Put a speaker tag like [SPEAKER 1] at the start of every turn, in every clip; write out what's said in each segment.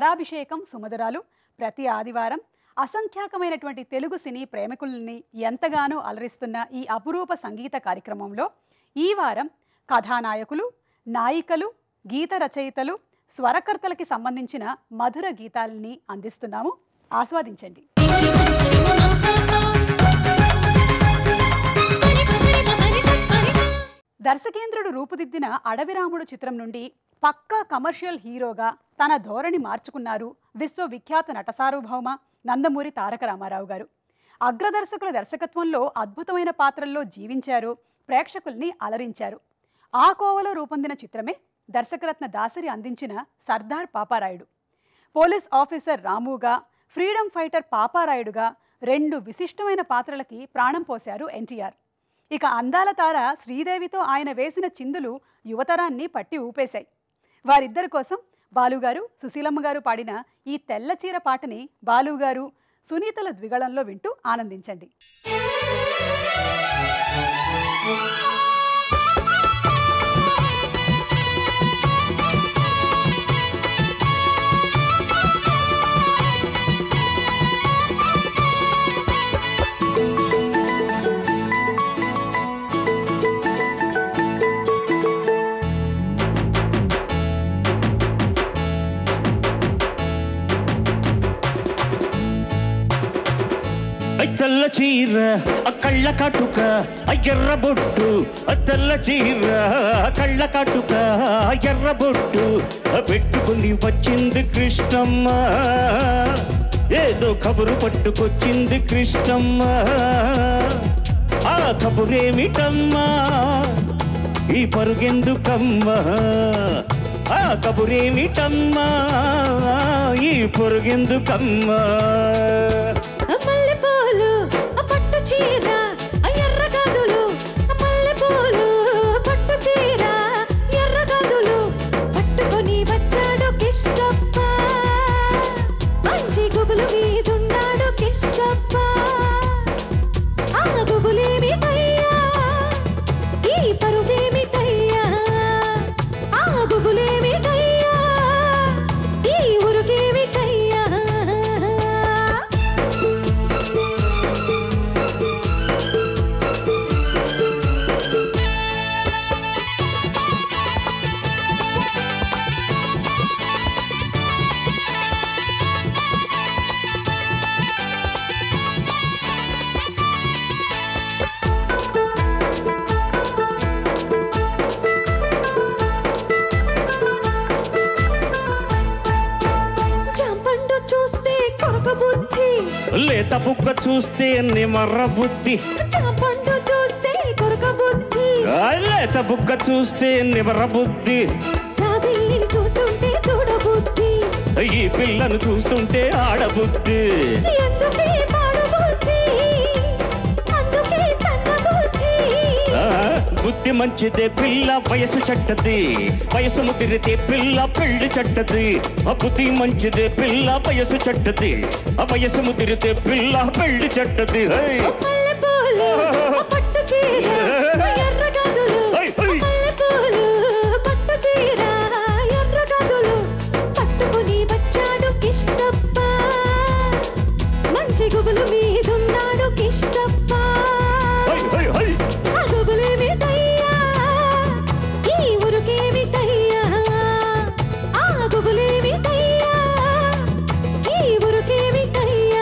[SPEAKER 1] స్వరాభిషేకం సుమధురాలు ప్రతి ఆదివారం అసంఖ్యాకమైనటువంటి తెలుగు సినీ ప్రేమికుల్ని ఎంతగానో అలరిస్తున్న ఈ అపురూప సంగీత కార్యక్రమంలో ఈ వారం కథానాయకులు నాయికలు గీత రచయితలు స్వరకర్తలకి సంబంధించిన మధుర గీతాలని అందిస్తున్నాము ఆస్వాదించండి దర్శకేంద్రుడు రూపుదిద్దిన అడవిరాముడు చిత్రం నుండి పక్కా కమర్షియల్ హీరోగా తన ధోరణి మార్చుకున్నారు విశ్వవిఖ్యాత నటసార్వభౌమ నందమూరి తారక రామారావు గారు అగ్రదర్శకుల దర్శకత్వంలో అద్భుతమైన పాత్రల్లో జీవించారు ప్రేక్షకుల్ని అలరించారు ఆ కోవలో రూపొందిన చిత్రమే దర్శకరత్న దాసరి అందించిన సర్దార్ పాపారాయుడు పోలీస్ ఆఫీసర్ రాముగా ఫ్రీడమ్ ఫైటర్ పాపారాయుడుగా రెండు విశిష్టమైన పాత్రలకి ప్రాణం పోశారు ఎన్టీఆర్ ఇక అందాల తార శ్రీదేవితో ఆయన వేసిన చిందులు యువతరాన్ని పట్టి ఊపేశాయి వారిద్దరి కోసం బాలుగారు సుశీలమ్మ గారు పాడిన ఈ తెల్ల చీర పాటని బాలుగారు సునీతల ద్విగళంలో వింటూ ఆనందించండి
[SPEAKER 2] ఐ తెల్ల చీర ఆ కళ్ళ కాటుక ఆ ఎర్ర బొట్టు ఆ తెల్ల చీర ఆ కళ్ళ కాటుక ఆ ఎర్ర బొట్టు ఆ పెట్టుకుని వచ్చింది కృష్ణమ్మ ఏదో కబురు పట్టుకొచ్చింది కృష్ణమ్మ ఆ కబురేమిటమ్మా ఈ పరుగెందుకమ్మా ఆ కబురేమిటమ్మా ఈ పొరుగెందుకమ్మా
[SPEAKER 3] మల్లెపూలు ఆ పట్టు చీర ఆ ఎర్ర గాజులు ఆ మల్లెపూలు పట్టు చీర ఎర్ర గాజులు పట్టుకొని వచ్చాడు కిష్టప్ప మంచి గుబులు మీదున్నాడు కిష్టప్ప ఆ గుబులేమిటయ్యా ఈ పరుగేమిటయ్యా ఆ గుబులేమిటయ్యా ఈ ఉరుగేమిటయ్యా జాంపండు చూస్తే కొరక బుద్ధి
[SPEAKER 2] లేత బుగ్గ చూస్తే నిమర్ర బుద్ధి
[SPEAKER 3] జాంపండు చూస్తే కొరక బుద్ధి
[SPEAKER 2] ఆ లేత బుగ్గ చూస్తే నిమర బుద్ధి
[SPEAKER 3] జాబిల్లిని చూస్తుంటే చూడబుద్ధి
[SPEAKER 2] ఈ పిల్లను చూస్తుంటే ఆడబుద్ధి
[SPEAKER 3] ఎందుకే పాడబుద్ధి అందుకే తన్న బుద్ధి
[SPEAKER 2] ఆ, బుద్ధి మంచిదే పిల్ల వయసు చెడ్డది వయసు ముదిరితే పిల్ల పెళ్లి చెడ్డది ఆ బుద్ధి మంచిదే పిల్ల వయసు చెడ్డది ఆ వయసు ముదిరితే పిల్ల పెళ్లి చెడ్డది హై!
[SPEAKER 3] మల్లెపూలు ఆ పట్టు చీర ఆ ఎర్ర గాజులు
[SPEAKER 2] హై, హై!
[SPEAKER 3] మల్లెపూలు పట్టు చీర ఎర్ర గాజులు పట్టుకొని వచ్చాడు కిష్టప్ప మంచి గుబులు మీదున్నాడు కిష్టప్ప
[SPEAKER 2] హై, హై, హై!
[SPEAKER 3] ఆ గుబులేమిటయ్యా ఈ ఉరుకేమిటయ్యా ఆ గుబులేమిటయ్యా ఈ ఉరుకేమిటయ్యా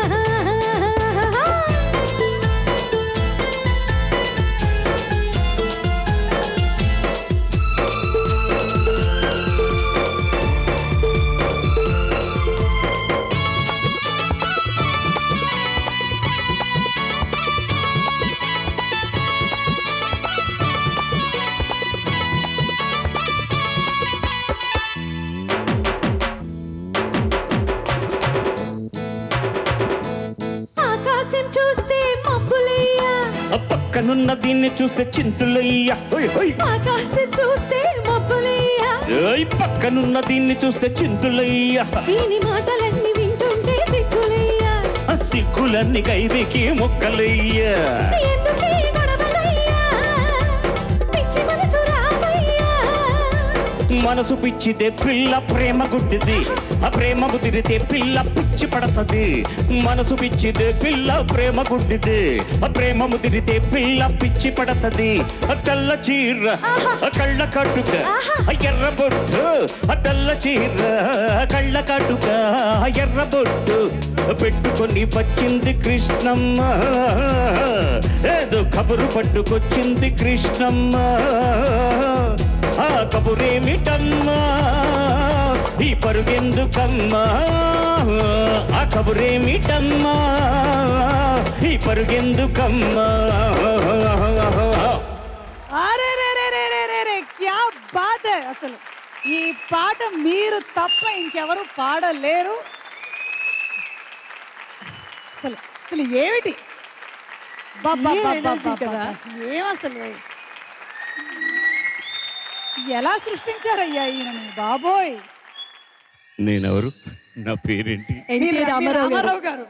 [SPEAKER 3] ఆకాశం చూస్తే మబ్బులయ్యా
[SPEAKER 2] ఆ పక్కనున్న దీన్ని చూస్తే చింతులయ్యా హై, హై!
[SPEAKER 3] ఆకాశం చూస్తే మబ్బులయ్యా
[SPEAKER 2] ఏయ్, పక్కనున్న దీన్ని చూస్తే చింతులయ్యా
[SPEAKER 3] దీని మాటలన్నీ వింటుంటే సిగ్గులయ్యా
[SPEAKER 2] ఆ సిగ్గులన్నీ కైవికి మొక్కలయ్యా
[SPEAKER 3] ఎందుకే గొడవలయ్యా పిచ్చి మనసు రామయ్యా
[SPEAKER 2] మనసు పిచ్చితే పిల్ల ప్రేమ గుడ్డిది ఆ ప్రేమ ముదిరితే పిల్ల పిచ్చి పడతది మనసు పిచ్చితే పిల్ల ప్రేమ గుడ్డిది ఆ ప్రేమ ముదిరితే పిల్ల పిచ్చి పడతది ఆ తెల్ల చీర ఆ కళ్ళ కట్టుక ఆ ఎర్ర బొట్టు ఆ తెల్ల చీర ఆ కళ్ళ కట్టుక ఆ ఎర్ర బొట్టు పెట్టుకొని వచ్చింది కృష్ణమ్మ ఏదో కబురు పట్టుకొచ్చింది కృష్ణమ్మ ఆ కబురేమిటమ్మా ఈ పరుగెందుకమ్మా ఆ కబురేమిటమ్మా ఈ పరుగెందుకమ్మా
[SPEAKER 4] అరే రే రే రే రే రే రే క్యా బాత్ హై అసలు ఈ పాట మీరు తప్ప ఇంకెవరు పాడలేరు అసలు అసలు ఏమిటి బాబా
[SPEAKER 1] ఏం
[SPEAKER 4] బాబా
[SPEAKER 1] energy
[SPEAKER 4] బాబా.
[SPEAKER 1] కదా?
[SPEAKER 4] ఏం అసలు ఎలా సృష్టించారయ్యా ఈయనని బాబోయ్
[SPEAKER 2] నేనెవరు నా పేరేంటి
[SPEAKER 1] ఎన్టీ
[SPEAKER 4] మీరు
[SPEAKER 1] రామారావు గారు
[SPEAKER 4] రామారావు గారు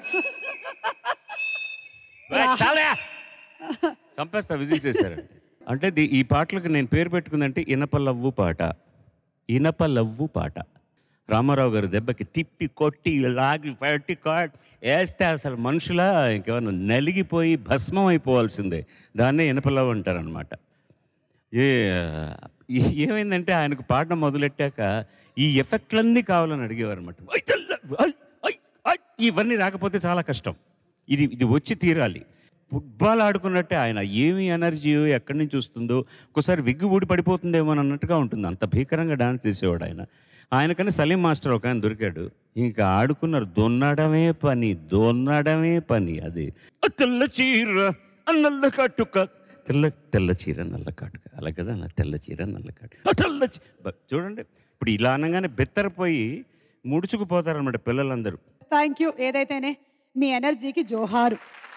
[SPEAKER 2] చాలా చంపేస్తా విజిల్ చేశారు అంటే ది- ఈ పాటలకు నేను పేరు పెట్టుకుందంటే ఇనప లవ్వు పాట ఇనప లవ్వు పాట రామారావు గారు దెబ్బకి తిప్పి కొట్టి లాగి పెట్టి కొట్టి వేస్తే అసలు మనుషుల ఇంకేమన్నా నలిగిపోయి భస్మం అయిపోవాల్సిందే దాన్నే ఇనప లవ్ అంటారనమాట ఏ ఈ- ఏమైందంటే ఆయనకు పాడడం మొదలెట్టాక ఈ ఎఫెక్ట్లన్నీ కావాలని అడిగేవారు అనమాట ఇవన్నీ రాకపోతే చాలా కష్టం ఇది ఇది వచ్చి తీరాలి ఫుట్బాల్ ఆడుకున్నట్టే ఆయన ఏమి ఎనర్జీ ఎక్కడి నుంచి వస్తుందో ఒకసారి విగ్గు ఊడి పడిపోతుందేమో అని అన్నట్టుగా ఉంటుంది అంత భీకరంగా డాన్స్ చేసేవాడు ఆయన ఆయనకని సలీం మాస్టర్ ఒక ఆయన దొరికాడు ఇంకా ఆడుకున్నారు దొన్నడమే పని దొన్నడమే పని అది "ఆ తెల్ల చీర ఆ నల్ల కట్టుక తెల్ల తెల్ల చీర నల్ల కాటుక అలా కదా అలా తెల్ల చీర నల్ల కాటుక ఆ తెల్ల చీ- బ- చూడండి ఇప్పుడు ఇలా అనగానే బెత్తరపోయి ముడుచుకుపోతారనమాట పిల్లలందరూ
[SPEAKER 4] థ్యాంక్ యూ ఏదైతేనే మీ ఎనర్జీకి జోహారు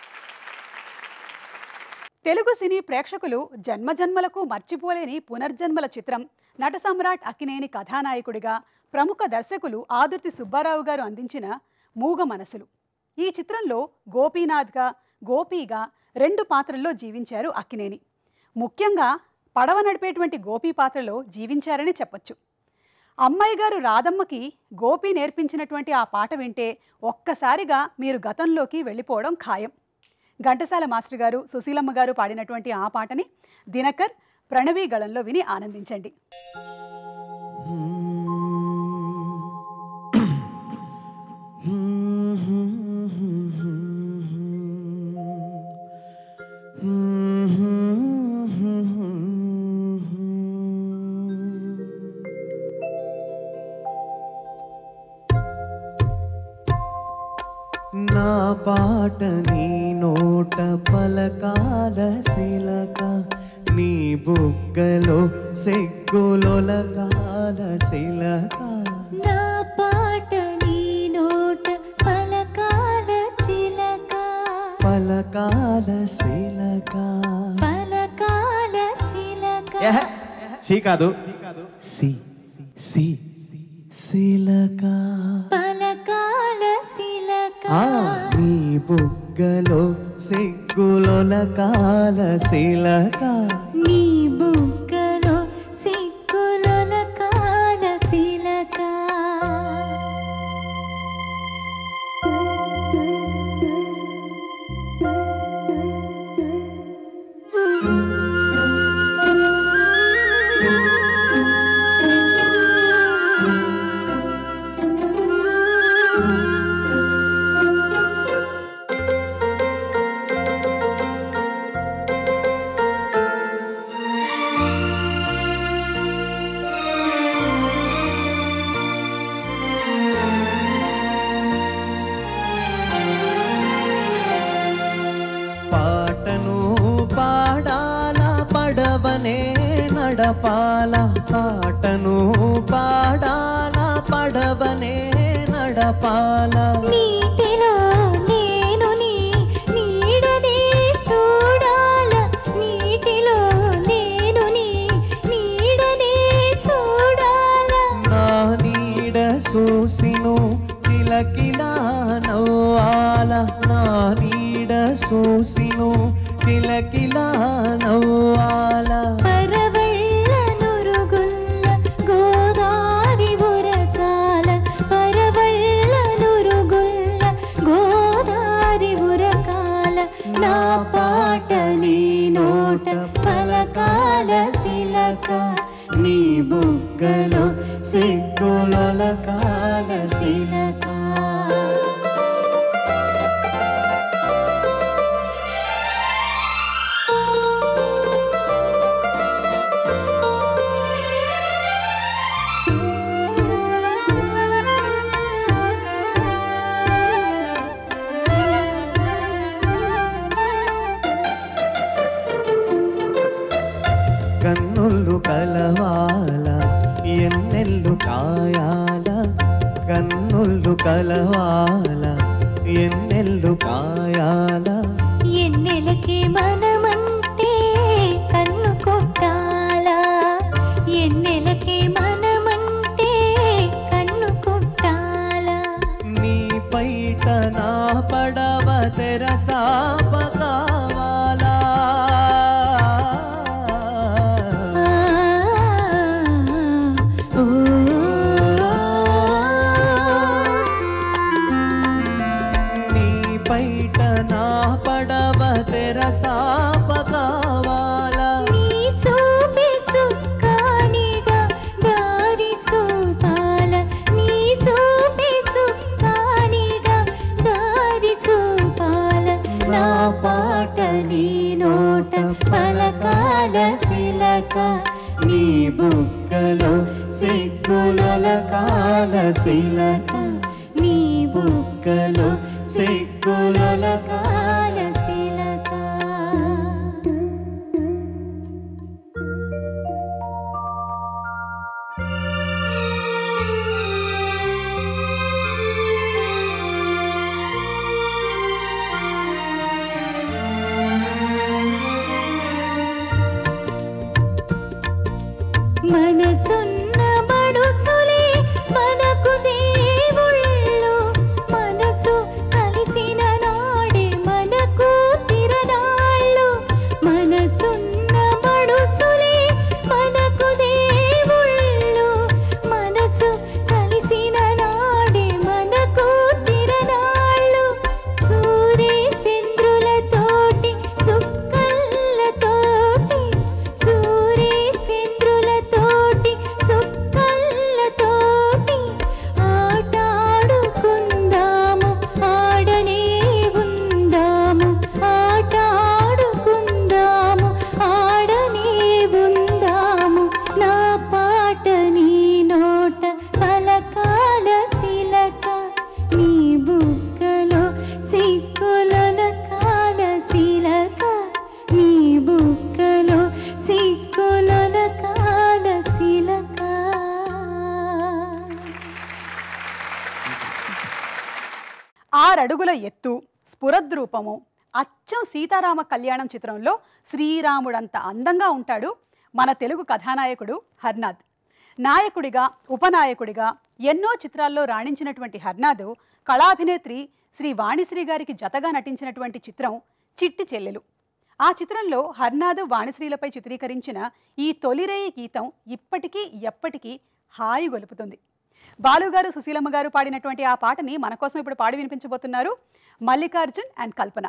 [SPEAKER 1] తెలుగు సినీ ప్రేక్షకులు జన్మజన్మలకు మర్చిపోలేని పునర్జన్మల చిత్రం నట సమ్రాట్ అక్కినేని కథానాయకుడిగా ప్రముఖ దర్శకులు ఆదుర్తి సుబ్బారావు గారు అందించిన మూగ మనసులు ఈ చిత్రంలో గోపీనాథ్గా గోపీగా రెండు పాత్రల్లో జీవించారు అక్కినేని ముఖ్యంగా పడవ నడిపేటువంటి గోపీ పాత్రలో జీవించారని చెప్పొచ్చు అమ్మాయి గారు రాధమ్మకి గోపి నేర్పించినటువంటి ఆ పాట వింటే ఒక్కసారిగా మీరు గతంలోకి వెళ్ళిపోవడం ఖాయం ఘంటసాల మాస్టర్ గారు సుశీలమ్మ గారు పాడినటువంటి ఆ పాటని దినకర్ ప్రణవి గళంలో విని ఆనందించండి
[SPEAKER 5] నా పాట నీ నోట పలకాల శిలక నీ బుగ్గలో సెగ్గులొలకాల శిలక
[SPEAKER 3] నా పాట నీ నోట పలకాల చిలక
[SPEAKER 5] పలకాల శిలక
[SPEAKER 3] పలకాల చిలక
[SPEAKER 5] ఏహ్, చీ కాదు సి సి శిలక
[SPEAKER 3] పలకాల శిలక
[SPEAKER 5] ఆ నీ బుగ్గలో సిగ్గులొలకాల శిలక
[SPEAKER 3] నీ బుగ్గలో సిగ్గులొలకాల శిలక
[SPEAKER 5] పాటను పాడాల పడవనే నడపాల పాటను పాడాల పడవనే నడపాల
[SPEAKER 3] నీటిలో నేను నీ నీడనే చూడాల నీటిలో నేను నీ నీడనే చూడాల
[SPEAKER 5] నా నీడ చూసిను కిలకిలా నవ్వాల నా నీడ చూసిను కిలకిలా నవ్వాల
[SPEAKER 3] పరవళ్ళ నురుగుల్ల గోదావరి
[SPEAKER 5] పలకాల శిలక నీ బుగ్గలో సిగ్గులొలకాల శిలక కన్నుళ్ళు కలవాల ఎన్నెల్లు కాయాల కన్నుళ్ళు కలవాల ఎన్నెల్లు కాయాల
[SPEAKER 3] ఎన్నెలకి మనమంటే కన్ను కొట్టాలా ఎన్నెలకి మనమంటే కన్ను కొట్టాలా
[SPEAKER 5] నీ పైట నా పడవ తెరసాప కావాలా
[SPEAKER 3] ఆ, ఓ,
[SPEAKER 5] నీ పైట నా పడవ తెరసాప కావాలా
[SPEAKER 3] నీ సోపే సుక్కానిగా దారి సోపాల నీ సోపే సుక్కానిగా దారి సోపాల
[SPEAKER 5] నా పాట నీ నోట పలకాల శిలక నీ బుగ్గలో సిగ్గులొలకాల శిలక నీ బుగ్గలో సిగ్గులొలకాల శిలక
[SPEAKER 3] మనసున్న మడుసులే మనకు దేవుళ్ళు మనసు కలిసిన నాడే మనకు తిరనాళ్ళు మనసున్న మడుసులే మనకు దేవుళ్ళు మనసు కలిసిన నాడే మనకు తిరనాళ్ళు సూర్యచంద్రులతోటి సుక్కల్లతోటి సూర్యచంద్రులతోటి సుక్కల్లతోటి ఆటాడుకుందాము ఆడనే ఉందాము ఆటాడుకుందాము ఆడనే ఉందాము నా పాట నీ నోట పలకాల శిలక నీ బుగ్గలో సిగ్గులన కాల శిలక నీ బుగ్గలో సిగ్గులన కాల శిలక
[SPEAKER 1] ఆరడుగుల ఎత్తు స్ఫురద్రూపము అచ్చం సీతారామ కళ్యాణం చిత్రంలో శ్రీరాముడంత అందంగా ఉంటాడు మన తెలుగు కథానాయకుడు హర్నాథ్ నాయకుడిగా ఉపనాయకుడిగా ఎన్నో చిత్రాల్లో రాణించినటువంటి హర్నాథ్ కళాభినేత్రి శ్రీ వాణిశ్రీ గారికి జతగా నటించినటువంటి చిత్రం చిట్టి చెల్లెలు ఆ చిత్రంలో హర్నాథ్ వాణిశ్రీలపై చిత్రీకరించిన ఈ తొలిరేయి గీతం ఇప్పటికీ ఎప్పటికీ హాయి గొలుపుతుంది బాలుగారు సుశీలమ్మ గారు పాడినటువంటి ఆ పాటని మన కోసం ఇప్పుడు పాడి వినిపించబోతున్నారు మల్లికార్జున్ అండ్ కల్పన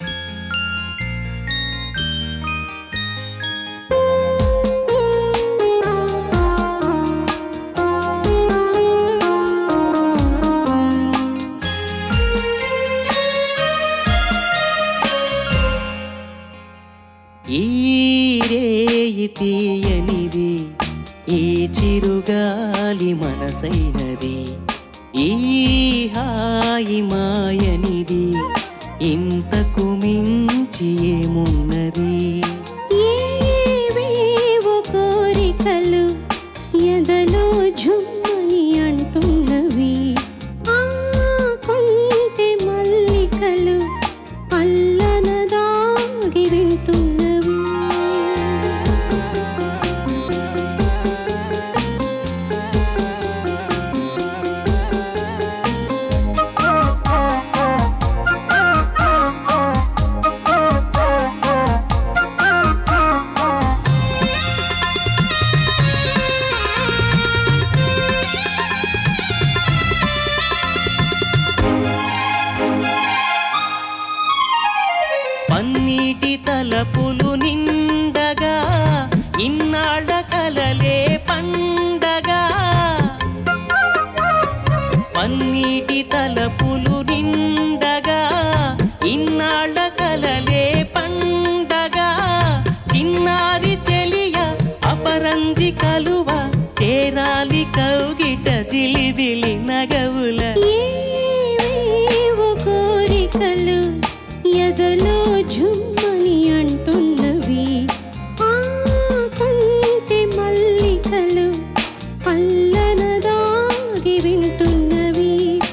[SPEAKER 6] ఈ రేయి తీయనిది ఈ చిరుగాలి మనసైనది ఈ హాయి మాయనిది ఇంతకు మించి ఏమున్నది
[SPEAKER 3] ఏవేవో కోరికలు ఎదలో ఝుమ్మని అంటున్నవి ఆ కొంటె మల్లికలు అల్లన దాగి వింటున్నవి
[SPEAKER 5] ఆ
[SPEAKER 6] కంది కలువ చేరాలి కౌగిట జిలిబిలి నగవుల
[SPEAKER 5] ఏవేవో కోరికలు ఎదలో జుమ్మని అంటున్నవి ఆ కంటి మల్లికలు పల్లన దాగి వింటున్నవి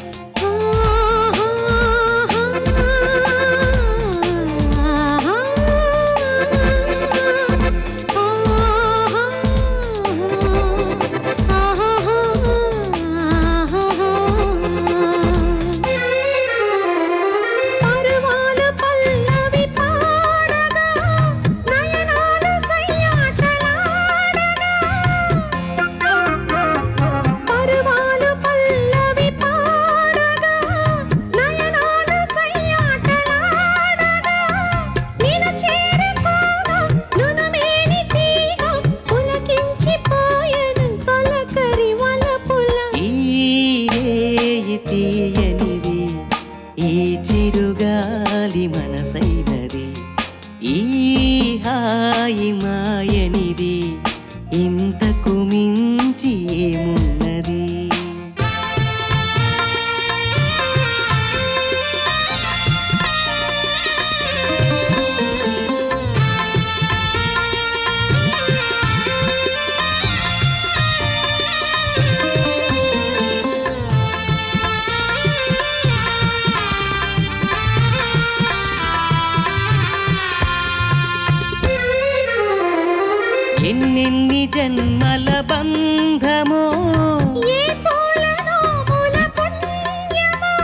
[SPEAKER 5] పరువాల పల్లవి పాడగా నయనాలు సయ్యాటలాడగా పరువాలు పల్లవి పాడగా నయనాలు సయ్యాటలాడగా నిన్ను చేరుకోగా నునుమేని తీగ పులకించిపోయెను పలకరి వలపుల
[SPEAKER 6] ఈ రేయి తీయనిది ఈ చిరుగాలి మనసైనది ఈ హాయి మాయనిది ఇంతకు మించి ఏమున్నది ఎన్నెన్ని జన్మల బంధమో
[SPEAKER 5] ఏ పూలనో పూల పుణ్యమో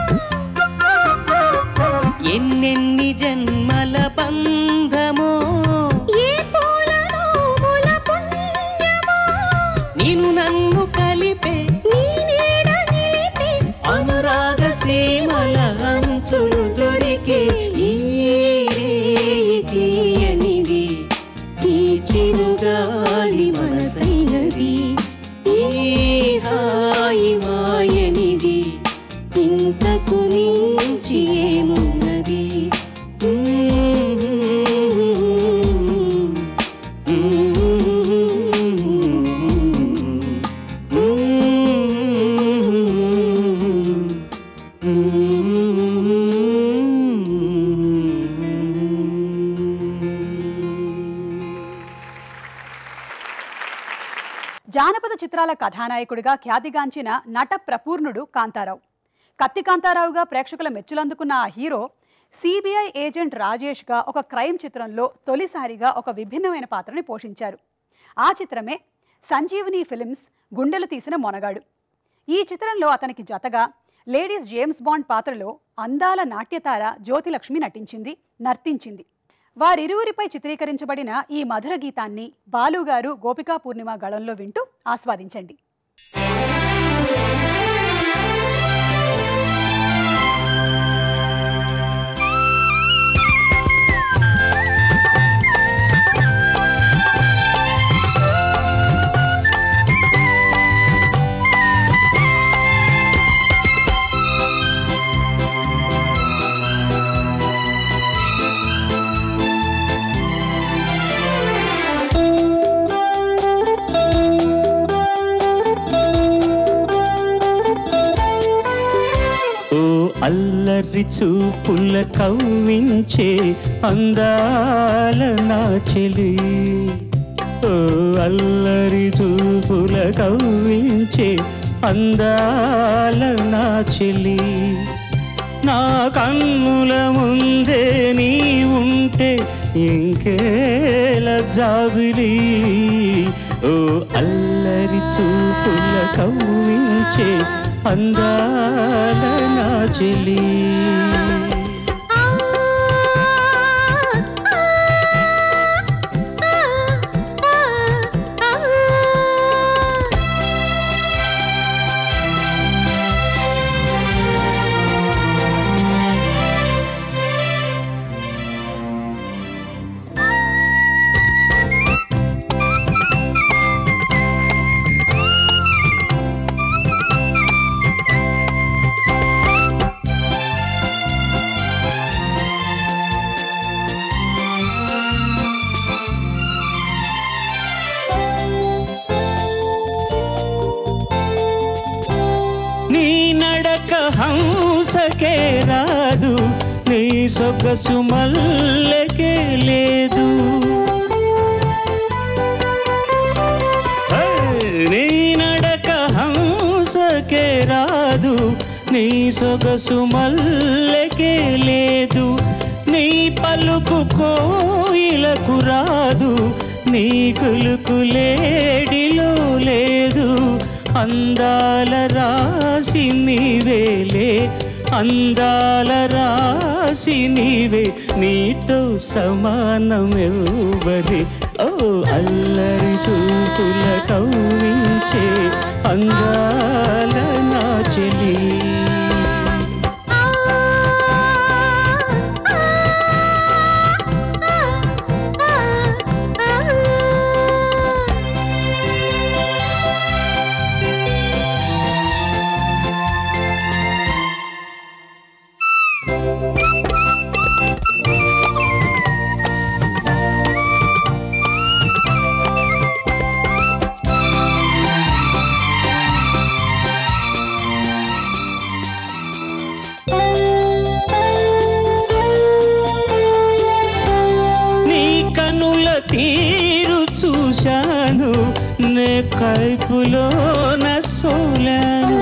[SPEAKER 6] ఎన్నెన్ని జన్మల బంధమో
[SPEAKER 5] ఏ పూలనో పూల పుణ్యమో
[SPEAKER 6] నేను నన్ను కలిపే
[SPEAKER 5] నీ నీడ నిలిపి
[SPEAKER 6] అనురాగ సీమల అంచులు దొరికే ఈ రేయి తీయనిది ఈ చిరుగాలి మనసైనది ఈ హాయి మాయనిది ఇంతకు మించి ఏమున్నది
[SPEAKER 1] జానపద చిత్రాల కథానాయకుడిగా ఖ్యాతిగాంచిన నట ప్రపూర్ణుడు కాంతారావు కత్తి కాంతారావుగా ప్రేక్షకుల మెచ్చులందుకున్న ఆ హీరో సిబిఐ ఏజెంట్ రాజేష్గా ఒక క్రైమ్ చిత్రంలో తొలిసారిగా ఒక విభిన్నమైన పాత్రని పోషించారు ఆ చిత్రమే సంజీవని ఫిలిమ్స్ గుండెలు తీసిన మొనగాడు ఈ చిత్రంలో అతనికి జతగా లేడీస్ జేమ్స్ బాండ్ పాత్రలో అందాల నాట్యతార జ్యోతిలక్ష్మి నటించింది నర్తించింది వారిరువురిపై చిత్రీకరించబడిన ఈ మధుర గీతాన్ని బాలుగారు గోపికా పూర్ణిమ గళంలో వింటూ ఆస్వాదించండి
[SPEAKER 2] ఓ అల్లరి చూపుల కవ్వించే అందాల నా చెలి ఓ అల్లరి చూపుల కవ్వించే అందాల నా చెలి నా కన్నుల ముందే నీ ఉంటే ఇంకేల జాబిలి ఓ అల్లరి చూపుల కవ్వించే అందాల నా చెలి
[SPEAKER 6] నీ సొగసు మల్లెకే లేదు హే, నీ నడక హంసకే రాదు నీ సొగసు మల్లెకే లేదు నీ పలుకు కోయిలకు రాదు నీ కులుకు లేడిలో లేదు అందాల రాసి నీవేలే అందాల రాసి నీవే నీతో సమానమెవ్వరి ఓ అల్లరి చూపుల కౌవించే అందాల నా చెలి నీ కనుల తీరు చూశాను నే కైపులో సోలాను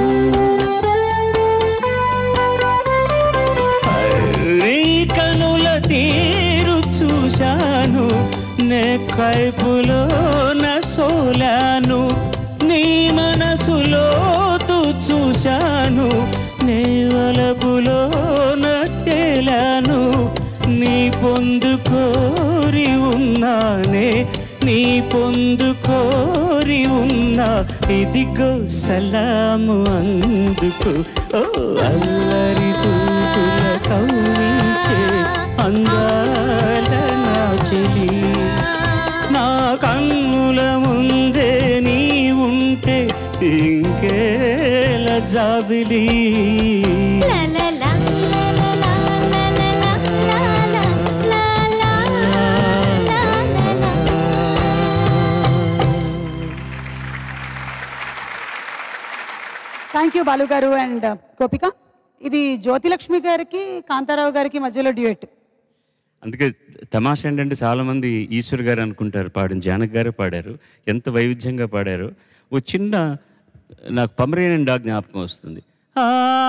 [SPEAKER 6] నీ కనుల తీరు చూశాను నే కైపులో సోలాను నీ మనసులో తూ చూశాను నీ వలపులో తేలాను నీ పొందు కోరి ఉన్నానే నీ పొందు కోరి ఉన్నా ఇదిగో సలాము అందుకు ఓ అల్లరి చూపుల కౌవించే అందాల నా చెలి నా కన్నుల ముందే నీ ఉంటే ఇంకేల జాబిలి
[SPEAKER 4] థ్యాంక్ యూ బాలు గారు అండ్ గోపిక ఇది జ్యోతిలక్ష్మి గారికి కాంతారావు గారికి మధ్యలో డ్యూయట్
[SPEAKER 2] అందుకే తమాషా ఏంటంటే చాలామంది ఈశ్వర్ గారు అనుకుంటారు పాడిన జానక్ గారే పాడారు ఎంత వైవిధ్యంగా పాడారో ఓ చిన్న నాకు పమరేన్ డాగ్ జ్ఞాపకం వస్తుంది ఆ,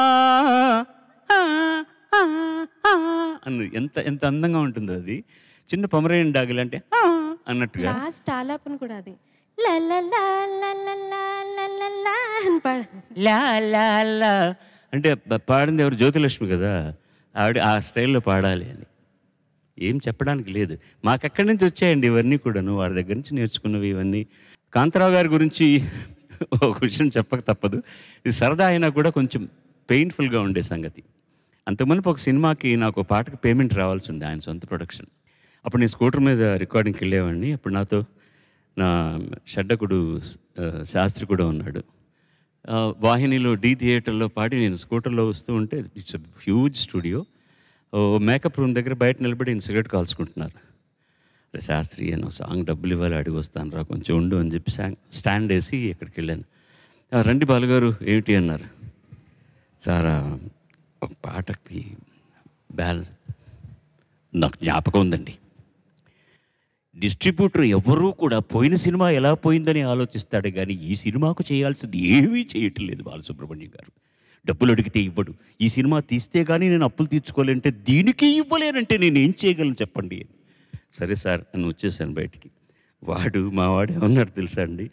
[SPEAKER 2] ఆ, ఆ, ఆ అన్నది ఎంత ఎంత అందంగా ఉంటుందో అది చిన్న పమరేన్ డాగ్ అంటే "ఆ" అన్నట్టుగా
[SPEAKER 3] లాస్ట్ ఆలాపన కూడా అది లా లా లా లా లా లా లా లా లా అని పాడ
[SPEAKER 2] లా లా లా అంటే ప- పాడింది ఎవరు జ్యోతిలక్ష్మి కదా ఆవిడ ఆ స్టైల్లో పాడాలి అని ఏం చెప్పడానికి లేదు మాకెక్కడి నుంచి వచ్చాయండి ఇవన్నీ కూడాను వారి దగ్గర నుంచి నేర్చుకున్నవి ఇవన్నీ కాంతారావు గారి గురించి ఒక విషయం చెప్పక తప్పదు ఇది సరదా అయినా కూడా కొంచెం పెయిన్ఫుల్గా ఉండే సంగతి అంతకుమునుపు ఒక సినిమాకి నాకు ఒక పాటకు పేమెంట్ రావాల్సి ఉంది ఆయన సొంత ప్రొడక్షన్ అప్పుడు నేను స్కూటర్ మీద రికార్డింగ్కి వెళ్ళేవాడిని అప్పుడు నాతో నా షడ్డకుడు ఆ, శాస్త్రి కూడా ఉన్నాడు ఆ, వాహినిలో డి థియేటర్లో పాడి నేను స్కూటర్లో వస్తూ ఉంటే ఇట్స్ హ్యూజ్ స్టూడియో ఓ మేకప్ రూమ్ దగ్గర బయట నిలబడి ఈయన సిగరెట్ కాల్చుకుంటున్నారు అరే శాస్త్రి అని ఒక సాంగ్ డబ్బులు ఇవ్వాలి అడిగి వస్తాను రా కొంచెం ఉండు అని చెప్పి సాంగ్ స్టాండ్ వేసి ఇక్కడికి వెళ్ళాను "ఆ, రండి బాలుగారు ఏమిటి అన్నారు సార్ ఆ, ఒక పాటకి బ్యాలెన్స్ నాకు జ్ఞాపకం ఉందండి డిస్ట్రిబ్యూటర్ ఎవరూ కూడా పోయిన సినిమా ఎలా పోయిందని ఆలోచిస్తాడు కానీ ఈ సినిమాకు చేయాల్సింది ఏమీ చేయటం లేదు బాలసుబ్రహ్మణ్యం గారు డబ్బులు అడిగితే ఇవ్వడు ఈ సినిమా తీస్తే కానీ నేను అప్పులు తీర్చుకోవాలంటే దీనికి ఇవ్వలేనంటే నేను ఏం చేయగలను చెప్పండి అని సరే సార్ అని వచ్చేసాను బయటికి వాడు మా వాడు ఏమన్నాడు తెలుసా అండి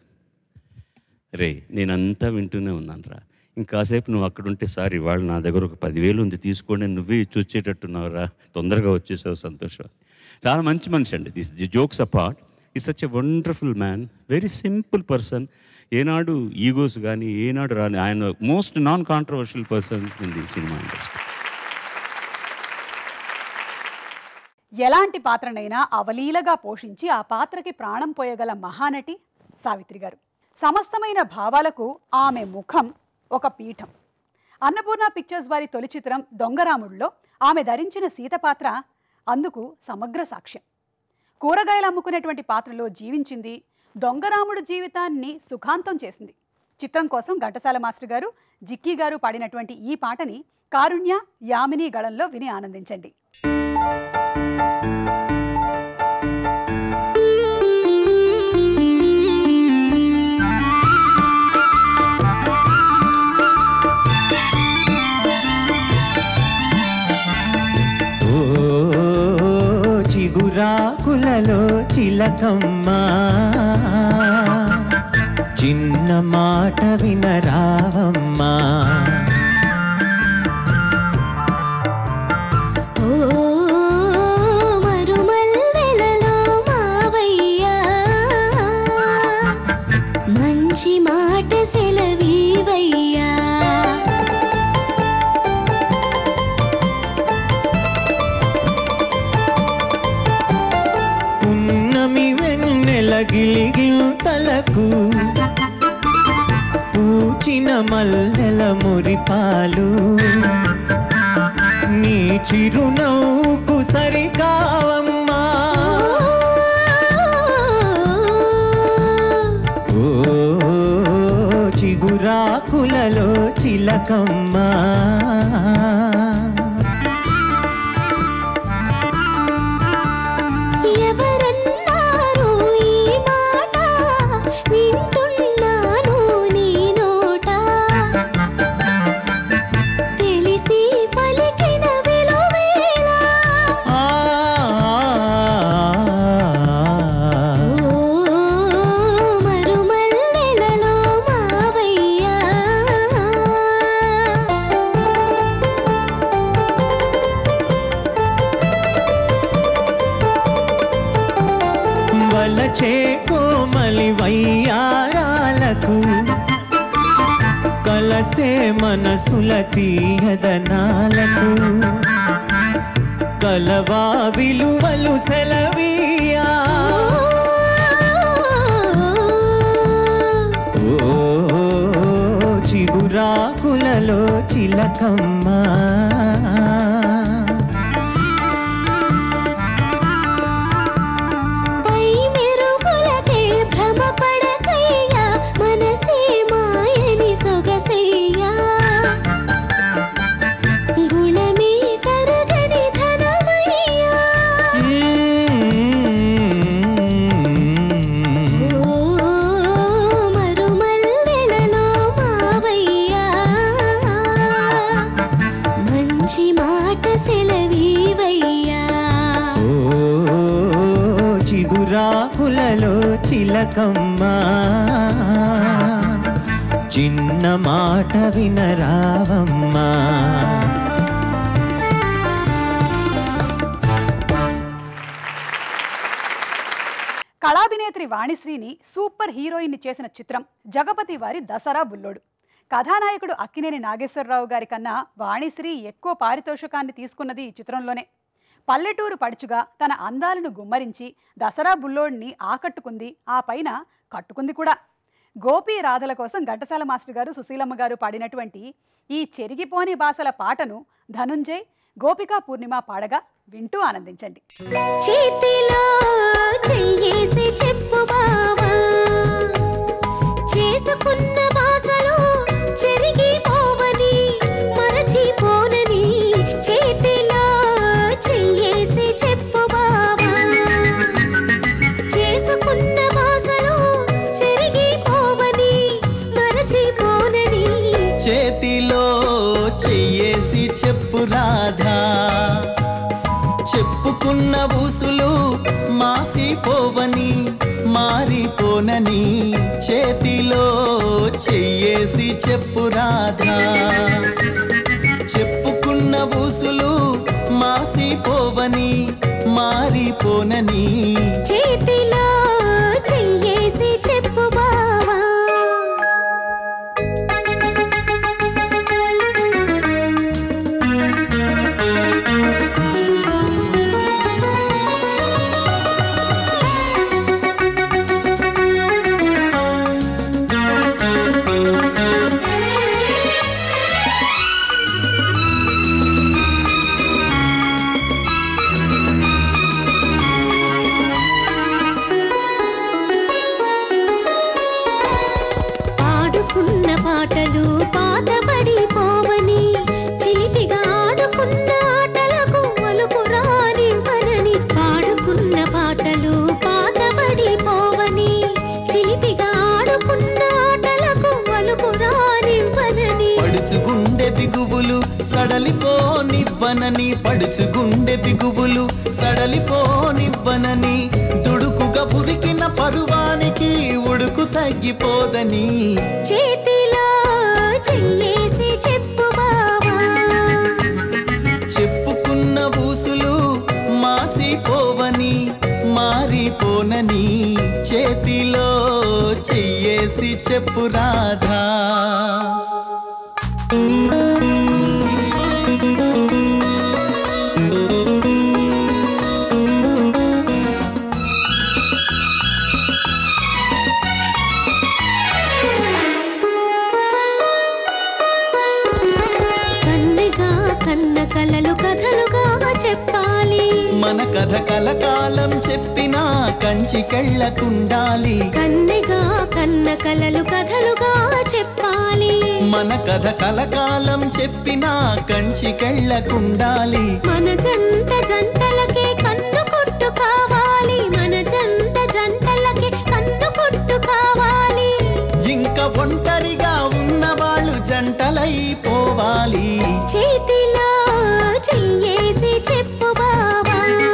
[SPEAKER 2] రే నేనంతా వింటూనే ఉన్నాను రా ఇంకాసేపు నువ్వు అక్కడ ఉంటే సార్ ఇవాళ నా దగ్గర ఒక పదివేలు ఉంది తీసుకోండి అని నువ్వే ఇచ్చి వచ్చేటట్టున్నావురా తొందరగా వచ్చేసావు సంతోషం చాలా మంచి మనిషి అండి this jokes apart he such a wonderful man very simple person ఏనాడు ఈగోస్ కానీ ఏనాడు రాని ఆయన most non controversial person in the cinema industry
[SPEAKER 1] ఎలాంటి పాత్రనైనా అవలీలగా పోషించి ఆ పాత్రకి ప్రాణం పోయగల మహానటి సావిత్రి గారు సమస్తమైన భావాలకు ఆమె ముఖం ఒక పీఠం అన్నపూర్ణ పిక్చర్స్ వారి తొలి చిత్రం దొంగరాముడిలో ఆమె ధరించిన సీత పాత్ర అందుకు సమగ్ర సాక్ష్యం కూరగాయలు అమ్ముకునేటువంటి పాత్రలో జీవించింది దొంగరాముడు జీవితాన్ని సుఖాంతం చేసింది చిత్రం కోసం ఘంటసాల మాస్టర్ గారు జిక్కీ గారు పాడినటువంటి ఈ పాటని కారుణ్య యామిని గళంలో విని ఆనందించండి
[SPEAKER 6] ఓ చిగురాకులలో చిలకమ్మ చిన్న మాట వినరావమ్మా
[SPEAKER 5] ఓ మరుమల్లెలలో మావయ్యా మంచి మాట సెలవీవయ్యా
[SPEAKER 6] పున్నమి వెన్నెల గిలిగితలకు పూచిన మల్లెల మురిపాలు నీ చిరునవ్వుకు సరికావమ్మా ఓ చిగురాకులలో చిలకమ్మా
[SPEAKER 5] ఎవరన్నారు ఈ మాట వింటున్నాను నీ నోట తెలిసి పలికిన విలువేలా
[SPEAKER 6] ఆ
[SPEAKER 5] ఓ మరుమల్లెలలో మావయ్యా
[SPEAKER 6] వలచే కోమలి వయ్యారాలకు కలసే మనసుల తీయదనాలకు కలవా విలువలు సెలవీయా ఓ చిగురాకులలో చిలకమ్మా
[SPEAKER 5] పై మెరుగులకే భ్రమపడకయ్యా మనసే మాయని సొగసయ్యా గుణమే కరగని ధనమయ్యా ఓ మరుమల్లెలలో మావయ్యా మంచి మాట సెలవీవయ్యా
[SPEAKER 6] ఓ చిగురాకులలో చిలకమ్మా చిన్న మాట వినరావమ్మా
[SPEAKER 1] కళాభినేత్రి వాణిశ్రీని సూపర్ హీరోయిన్ చేసిన చిత్రం జగపతి వారి దసరా బుల్లోడు కథానాయకుడు అక్కినేని నాగేశ్వరరావు గారి కన్నా వాణిశ్రీ ఎక్కువ పారితోషికాన్ని తీసుకున్నది ఈ చిత్రంలోనే పల్లెటూరు పడుచుగా తన అందాలను గుమ్మరించి దసరా బుల్లోడిని ఆకట్టుకుంది ఆ పైన కట్టుకుంది కూడా గోపి రాధల కోసం ఘంటసాల మాస్టర్ గారు సుశీలమ్మ గారు పాడినటువంటి ఈ చెరిగిపోని బాసల పాటను ధనుంజయ్ గోపికా పూర్ణిమ పాడగా వింటూ ఆనందించండి
[SPEAKER 5] చేతిలో చెయ్యేసి చెప్పు బావా చేసుకున్న బాసలు చెరిగిపోవని మరచిపోనని చేతిలో చెయ్యేసి చెప్పు బావా చేసుకున్న బాసలు చెరిగిపోవని మరచిపోనని
[SPEAKER 6] చేతిలో చెయ్యేసి చెప్పు రాధా చెప్పుకున్న ఊసులు మాసిపోవని మారిపోనని చేతిలో చెయ్యేసి చెప్పు రాధా చెప్పుకున్న ఊసులు మాసిపోవని మారిపోనని
[SPEAKER 5] చేతిలో చెయ్యేసి చెప్పు బావా
[SPEAKER 6] సడలిపోనివ్వనని పడుచు గుండె బిగువులు సడలిపోనివ్వనని దుడుకుగా ఉరికిన పరువానికి ఉడుకు తగ్గిపోదని
[SPEAKER 5] చేతిలో చెయ్యేసి చెప్పు బావా
[SPEAKER 6] చెప్పుకున్న ఊసులు మాసిపోవని మారిపోనని చేతిలో చెయ్యేసి చెప్పు రాధా
[SPEAKER 5] కన్నెగా కన్న కలలు కథలుగా చెప్పాలి
[SPEAKER 6] మన కథ కలకాలం చెప్పినా కంచికెళ్ళకుండాలి
[SPEAKER 5] కన్నెగా కన్న కలలు కథలుగా చెప్పాలి
[SPEAKER 6] మన కథ కలకాలం చెప్పినా కంచికెళ్ళకుండాలి
[SPEAKER 5] మన జంట జంటలకే కన్ను కొట్టు కావాలి మన జంట జంటలకే కన్ను కొట్టు కావాలి
[SPEAKER 6] ఇంకా ఒంటరిగా ఉన్నవాళ్ళు జంటలైపోవాలి
[SPEAKER 5] చేతిలో చెయ్యేసి చెప్పు బావా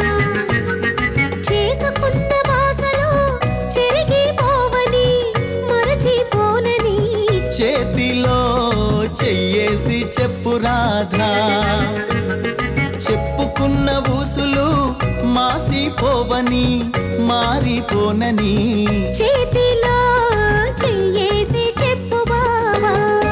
[SPEAKER 5] చేసుకున్న వాసలు చెరిగిపోవని మరచిపోనని
[SPEAKER 6] చేతిలో చెయ్యేసి చెప్పు రాధా చెప్పుకున్న ఊసులు మాసిపోవని మారిపోనని
[SPEAKER 5] చేతిలో చెయ్యేసి చెప్పు బావా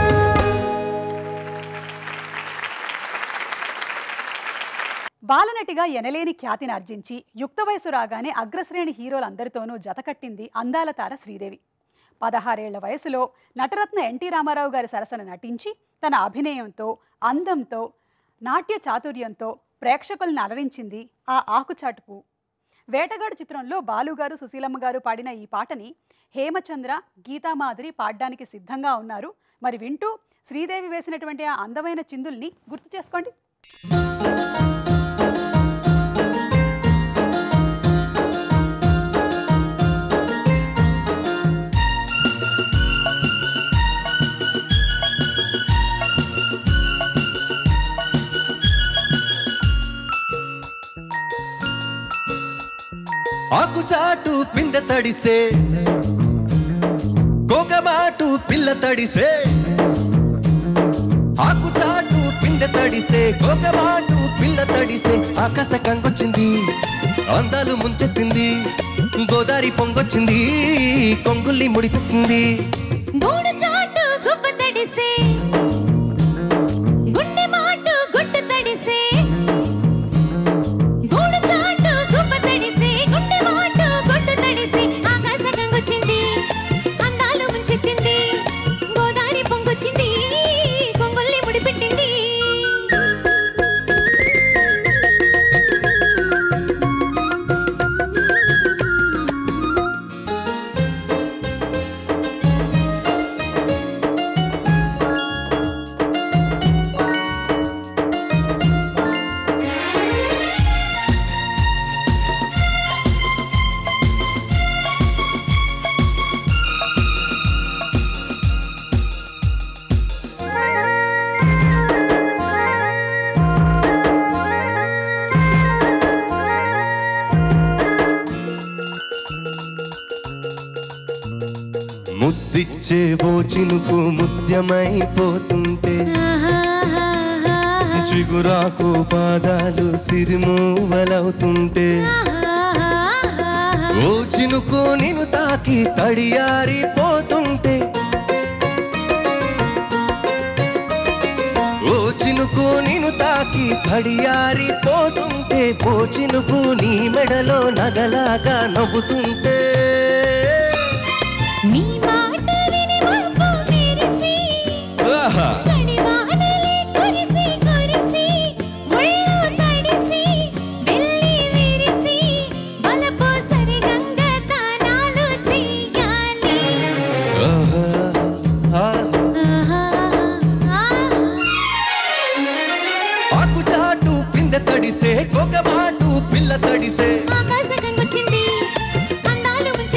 [SPEAKER 1] బాలనటిగా ఎనలేని ఖ్యాతిని ఆర్జించి యుక్త వయసు రాగానే అగ్రశ్రేణి హీరోలందరితోనూ జతకట్టింది అందాల తార శ్రీదేవి పదహారేళ్ల వయసులో నటరత్న ఎన్టీ రామారావు గారి సరసన నటించి తన అభినయంతో అందంతో నాట్య చాతుర్యంతో ప్రేక్షకులను అలరించింది ఆ ఆకుచాటుపు వేటగాడు చిత్రంలో బాలుగారు సుశీలమ్మ గారు పాడిన ఈ పాటని హేమచంద్ర గీతామాధురి పాడడానికి సిద్ధంగా ఉన్నారు మరి వింటూ శ్రీదేవి వేసినటువంటి ఆ అందమైన చిందుల్ని గుర్తు చేసుకోండి
[SPEAKER 7] ఆకుచాటు పిందె తడిసే కోకమాటు పిల్ల తడిసే ఆకుచాటు పిందె తడిసే కోకమాటు పిల్ల తడిసే ఆకాశ కంగొచ్చింది అందాలు ముంచెత్తింది గోదారి పొంగొచ్చింది కొంగుల్ని ముడిపెట్టింది
[SPEAKER 3] గూడు చాటు గుబ్బ తడిసే గుండె మాటు గుట్టు తడిసే గూడు చాటు గుబ్బ తడిసే గుండె మాటు గుట్టు తడిసే ఆకాశ గంగొచ్చింది అందాలు ముంచెత్తింది గోదారి పొంగొచ్చింది కొంగుల్ని ముడిపెట్టింది
[SPEAKER 7] ముద్దిచ్చే ఓ చినుకు ముత్యమైపోతుంటే చిగురాకు పాదాలు సిరిమూవలవుతుంటే ఓ చినుకు నిన్ను తాకి తడియారిపోతుంటే ఓ చినుకు నిన్ను తాకి తడియారిపోతుంటే ఓ చినుకు నీ మెడలో నగలాగా నవ్వుతుంటే
[SPEAKER 3] నీ మాట విని మబ్బు మెరిసి
[SPEAKER 7] ఆహా
[SPEAKER 3] జడివానలే కురిసి కురిసి ఒళ్ళు తడిసి వెళ్ళి విరిసి బలపు సరిగంగ దానాలు చెయ్యాలి
[SPEAKER 7] ఆహా, ఆహా.
[SPEAKER 3] ఆహా, ఆహా.
[SPEAKER 7] ఆకుచాటు పిందె తడిసే కొగబాటు పిల్ల తడిసే
[SPEAKER 3] ఆకాశ గంగొచ్చింది అందాలు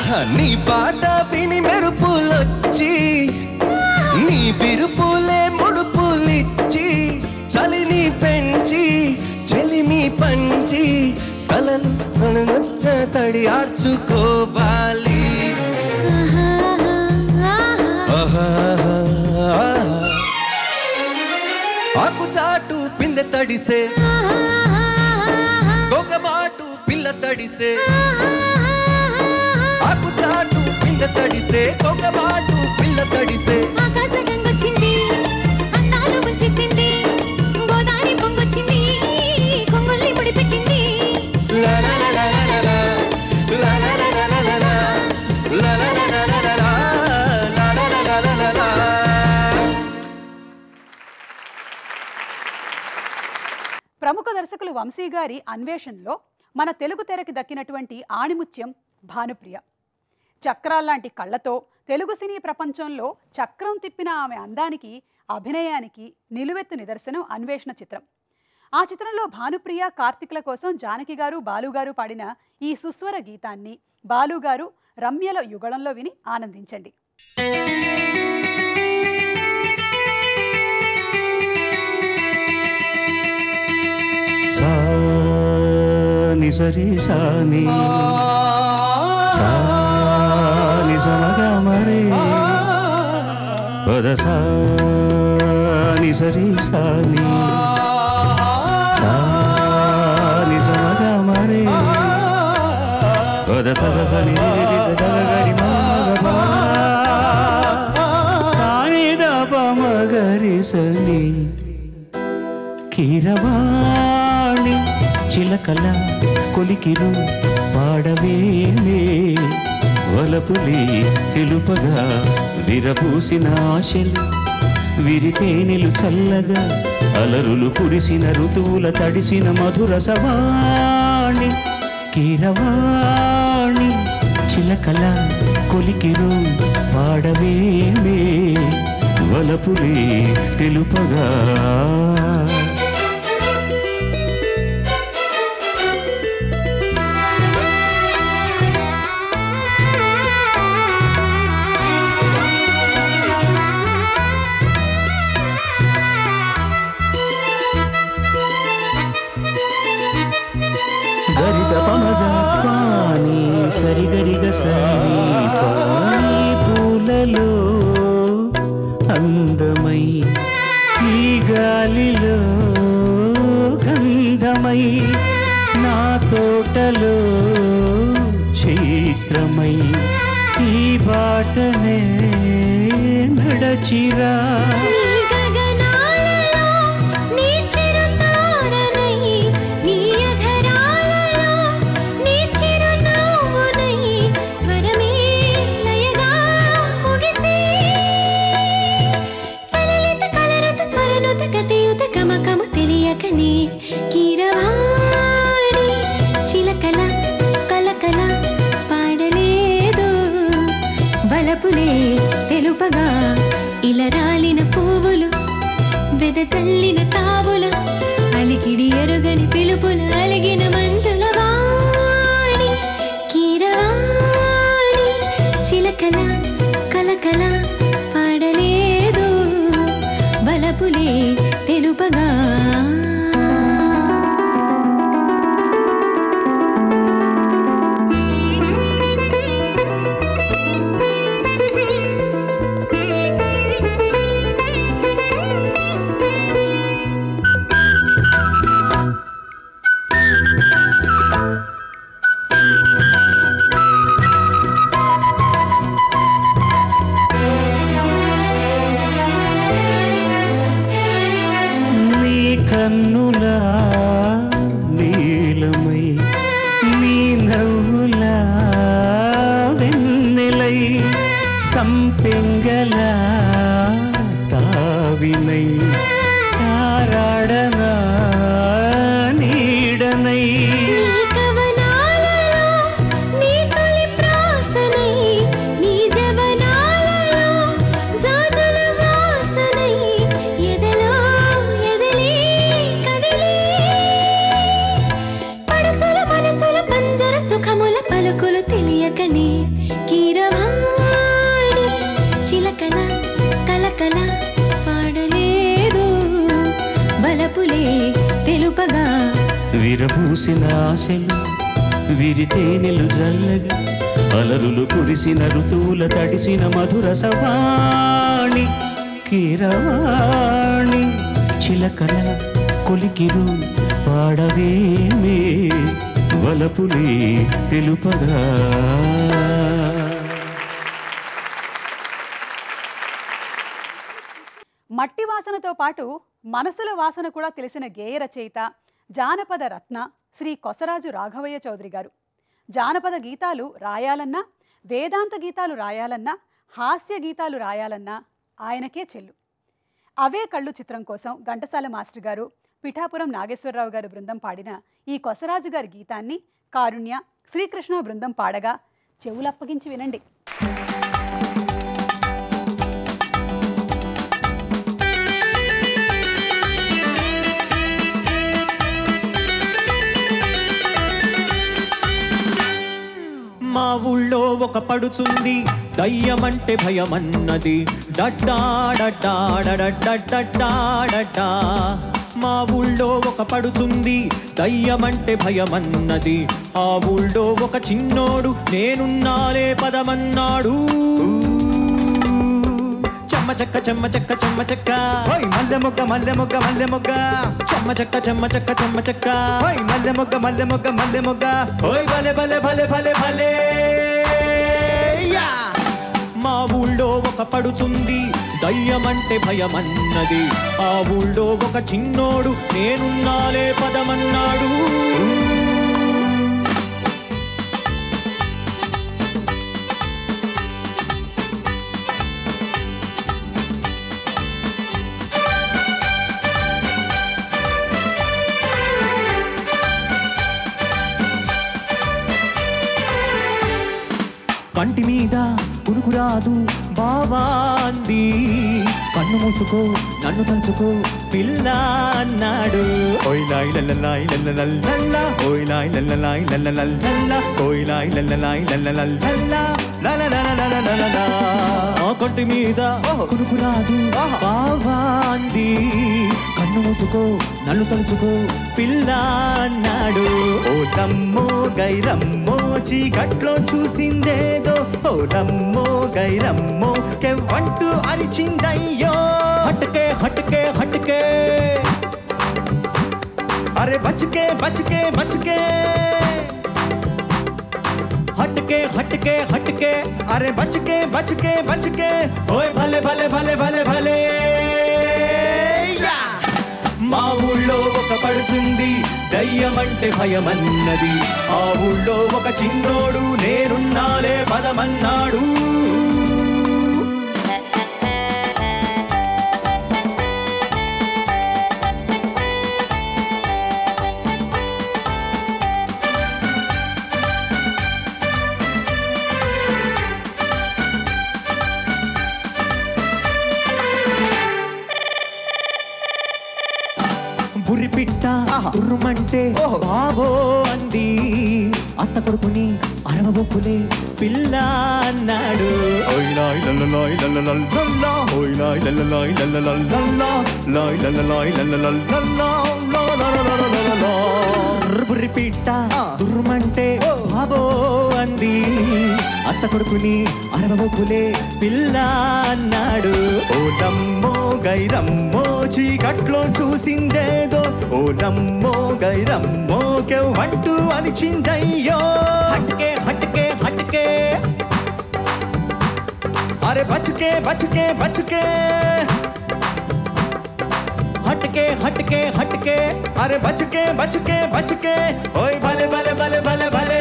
[SPEAKER 7] ఆహా, నీ పాట విని మెరుపులొచ్చి నీ బిరుపులే ముడుపులిచ్చి చలిని పెంచి చెలిమి పంచి కలలు మననొచ్చ తడి ఆర్చుకోవాలి ఆహా, ఆహా. ఆకు చాటు పిందె తడిసే గోగమాటు పిల్ల తడిసే ఆకు చాటు పిందె తడిసే గోగమాటు పిల్ల తడిసే
[SPEAKER 5] ఆకాశగంగొచ్చింది అందాలు ముంచెత్తింది గోదావరి పొంగొచ్చింది కొంగుల్ని ముడిపెట్టింది
[SPEAKER 7] లా లా లా లా లా లా. లా లా లా లా లా లా లా. లా లా లా లా లా లా లా. లా లా లా లా లా లా లా.
[SPEAKER 1] ప్రముఖ దర్శకులు వంశీ గారి అన్వేషణలో మన తెలుగు తెరకి దక్కినటువంటి ఆణిముత్యం భానుప్రియ చక్రాల్లాంటి కళ్ళతో తెలుగు సినీ ప్రపంచంలో చక్రం తిప్పిన ఆమె అందానికి అభినయానికి నిలువెత్తు నిదర్శనం అన్వేషణ చిత్రం ఆ చిత్రంలో భానుప్రియ కార్తిక్ల కోసం జానకి గారు బాలు గారు పాడిన ఈ సుస్వర గీతాన్ని బాలు గారు రమ్యల యుగళంలో విని ఆనందించండి
[SPEAKER 2] సా ని సరి సా ని సా ని సమగ మరే పద సా ని సరి సా ని సా ని సమగ మరే పద సద స ని రి రి స గ గ రి మ గ ప సా ని ద ప మ గ రి స ని కీరవాణి చిలకల కొలికిరు పాడవేమే వలపులి తెలుపగా విరబూసిన ఆశలు విరితేనెలు చల్లగా అలరులు కురిసిన ఋతువుల తడిసిన మధుర సవాణి కీరవాణి చిలకల కొలికిరు పాడవేమే వలపులి తెలుపగా గరి సపమగ పాని సరి గరిగ సని పాని పూలలో అందమై ఈ గాలిలో గంధమై నా తోటలో చైత్రమై ఈ బాటనే నడచిరా
[SPEAKER 5] నీ గగనాలలో నీ చిరుతారనై నీ అధరాలలో నీ చిరునవ్వునై స్వరమే లయగా ముగిసి సలలిత కలరత స్వరనుత గతియుత కమకము తెలియకనే కీరవాణి చిలకల కలకల పాడలేదు బలపులే తెలుపగా ఇలా రాలిన పువ్వులు వెదజల్లిన తావులు అలికిడి ఎరుగని పిలుపుల అలిగిన మంచుల వాణి కీరవాణి చిలకల కలకల పాడలేదు బలపులే తెలుపగా
[SPEAKER 2] నీ
[SPEAKER 5] దొరకని కీరవాణి చిలకల కలకల పాడలేదు బలపులే తెలుపగా
[SPEAKER 2] విరబూసిన ఆశలు విరితేనెలు జల్లగా అలరులు కురిసిన ఋతువుల తడిసిన మధుర సవాణి కీరవాణి చిలకల కొలికిరు పాడవేమే వలపులే తెలుపగా
[SPEAKER 1] మట్టి వాసనతో పాటు మనసుల వాసన కూడా తెలిసిన గేయ రచయిత జానపద రత్న శ్రీ కొసరాజు రాఘవయ్య చౌదరి గారు జానపద గీతాలు రాయాలన్నా వేదాంత గీతాలు రాయాలన్నా హాస్య గీతాలు రాయాలన్నా ఆయనకే చెల్లు అవే కళ్ళు చిత్రం కోసం ఘంటసాల మాస్టర్ గారు పిఠాపురం నాగేశ్వరరావు గారు బృందం పాడిన ఈ కొసరాజు గారి గీతాన్ని కారుణ్య శ్రీకృష్ణ బృందం పాడగా చెవులప్పగించి వినండి
[SPEAKER 8] మా ఊళ్ళో ఒక పడుచుంది దయ్యమంటే భయమన్నది డడ్డా డడ్డా డడ్డా డడ్డా మా ఊళ్ళో ఒక పడుచుంది దయ్యమంటే భయమన్నది ఆ ఊళ్ళో ఒక చిన్నోడు నేనున్నాలే పదమన్నాడు చెమ్మ చెక్క చెమ్మ చెక్క చెమ్మ చెక్క
[SPEAKER 9] ఓయ్ మల్లె మొగ్గ మల్లె మొగ్గ మల్లె మొగ్గ
[SPEAKER 8] చెమ్మ చెక్క చెమ్మ చెక్క చెమ్మ చెక్క
[SPEAKER 9] ఓయ్ మల్లె మొగ్గ మల్లె మొగ్గ మల్లె మొగ్గ
[SPEAKER 8] ఓయ్ భలే భలే భలే భలే భలే యా! మా ఊళ్ళో ఒక పడుచుంది దయ్యమంటే భయమన్నది ఆ ఊళ్ళో ఒక చిన్నోడు నేనున్నాలే పదమన్నాడు కంటి మీద కునుకురాదు బావా అంది కన్ను మూసుకో నన్ను తలుచుకో పిల్ల అన్నాడు ఓయ్ లాయ్ లల్లలాయ్ లల్లలల్లల్లా ఓయ్ లాయ్ లల్లలాయ్ లల్లలల్లల్లా ఓయ్ లాయ్ లల్లలాయ్ లల్లలల్లల్లా లలలలలలలలా. ఆ కంటి మీద కునుకురాదు బావా అంది కన్ను మూసుకో నన్ను తలుచుకో పిల్ల అన్నాడు
[SPEAKER 9] ఓ లమ్మో గైరమ్మో చీకట్లో చూసిందేదో ఓ లమ్మో గైరమ్మో కెవ్వంటూ అరిచిందయ్యో
[SPEAKER 8] హట్కే హట్కే హట్కే
[SPEAKER 9] అరే బచ్కే బచ్కే బచ్కే
[SPEAKER 8] హట్కే హట్కే హట్కే
[SPEAKER 9] అరే బచ్కే బచ్కే బచ్కే
[SPEAKER 8] ఓయ్ భలే భలే భలే భలే భలే యా! మా ఊళ్ళో ఒక పడుతుంది దయ్యమంటే భయమన్నది ఆ ఊళ్ళో ఒక చిన్నోడు నేనున్నాలే పదమన్నాడు బుర్రి పిట్ట తుర్రుమంటే బావో అంది అత్త కొడుకుని అరవబొక్కులే పిల్ల అన్నాడు
[SPEAKER 9] ఓయ్ లాయ్ లల్లలాయ్ లల్లలల్లల్లా ఓయ్ లాయ్ లల్లలాయ్ లల్లలల్లల్లా లాయ్ లల్లలాయ్ లల్లలల్లల్లా లా లా లా లా లా లా లా.
[SPEAKER 8] బుర్రి పిట్ట తుర్రుమంటే బాబో అంది అత్త కొడుకుని అరవబొక్కులే పిల్ల అన్నాడు
[SPEAKER 9] ఓ లమ్మో గైరమ్మో చీకట్లో చూసిందేదో ఓ లమ్మో గైరమ్మో కెవ్వంటూ అరిచిందయ్యో
[SPEAKER 8] హట్కే హట్కే హట్కే
[SPEAKER 9] అరే బచ్కే బచ్కే బచ్కే
[SPEAKER 8] హట్కే హట్కే హట్కే
[SPEAKER 9] అరే బచ్కే బచ్కే బచ్కే
[SPEAKER 8] ఓయ్ భలే భలే భలే భలే భలే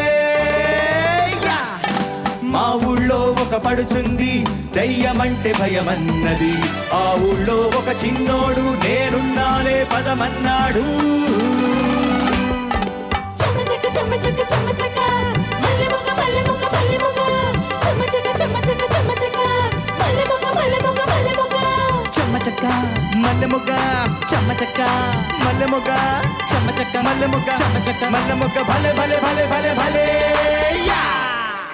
[SPEAKER 8] యా! మా ఊళ్ళో ఒక పడుచుంది దయ్యమంటే భయమన్నది ఆ ఊళ్ళో ఒక చిన్నోడు నేనున్నాలే పదమన్నాడు
[SPEAKER 5] చెమ్మ చెక్క చెమ్మ చెక్క చెమ్మ చెక్క మల్లె మొగ్గ మల్లె మొగ్గ మల్లె మొగ్గ చెమ్మ చెక్క చెమ్మ చెక్క చెమ్మ చెక్క మల్లె మొగ్గ మల్లె మొగ్గ మల్లె మొగ్గ
[SPEAKER 9] చెమ్మ చెక్క మల్లె మొగ్గ చెమ్మ చెక్క మల్లె మొగ్గ చెమ్మ చెక్క మల్లె మొగ్గ చెమ్మ చెక్క మల్లె మొగ్గ భలే భలే భలే భలే భలే యా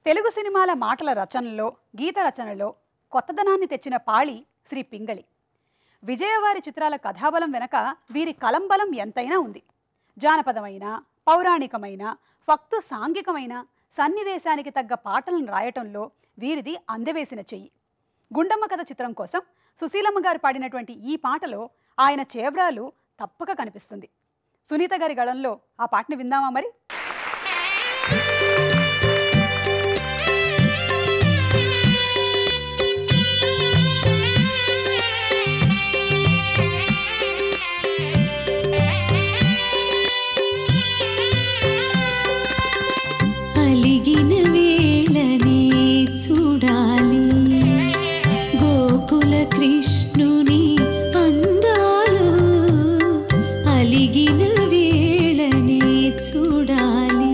[SPEAKER 1] తెలుగు సినిమాల మాటల రచనలో గీత రచనలో కొత్తదనాన్ని తెచ్చిన పాళి శ్రీ పింగళి విజయవారి చిత్రాల కథాబలం వెనక వీరి కలంబలం ఎంతైనా ఉంది జానపదమైన పౌరాణికమైన ఫక్తు సాంఘికమైన సన్నివేశానికి తగ్గ పాటలను రాయటంలో వీరిది అందవేసిన చెయ్యి గుండమ్మ కథ చిత్రం కోసం సుశీలమ్మ గారు పాడినటువంటి ఈ పాటలో ఆయన చేవ్రాలు తప్పక కనిపిస్తుంది సునీత గారి గళంలో ఆ పాటని విందామా మరి
[SPEAKER 3] అలిగిన వేళనే చూడాలి గోకుల కృష్ణుని అందాలు అలిగిన వేళనే చూడాలి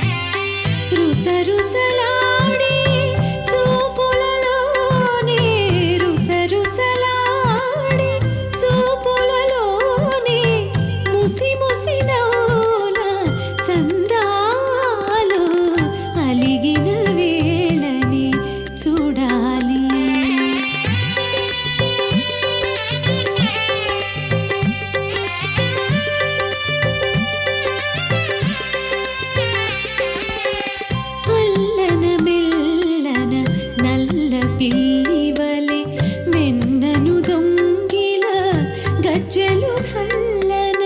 [SPEAKER 3] రుసరుసలాడే చూపులలోనే రుసరుసలాడే చూపులలోనే ముసి ముసి నవ్వుల చందాలు అలిగిన వేళని చూడాలి అల్లన మెల్లన నల్ల పిల్లివలె వెన్నను దొంగిల గజ్జెలు హల్లన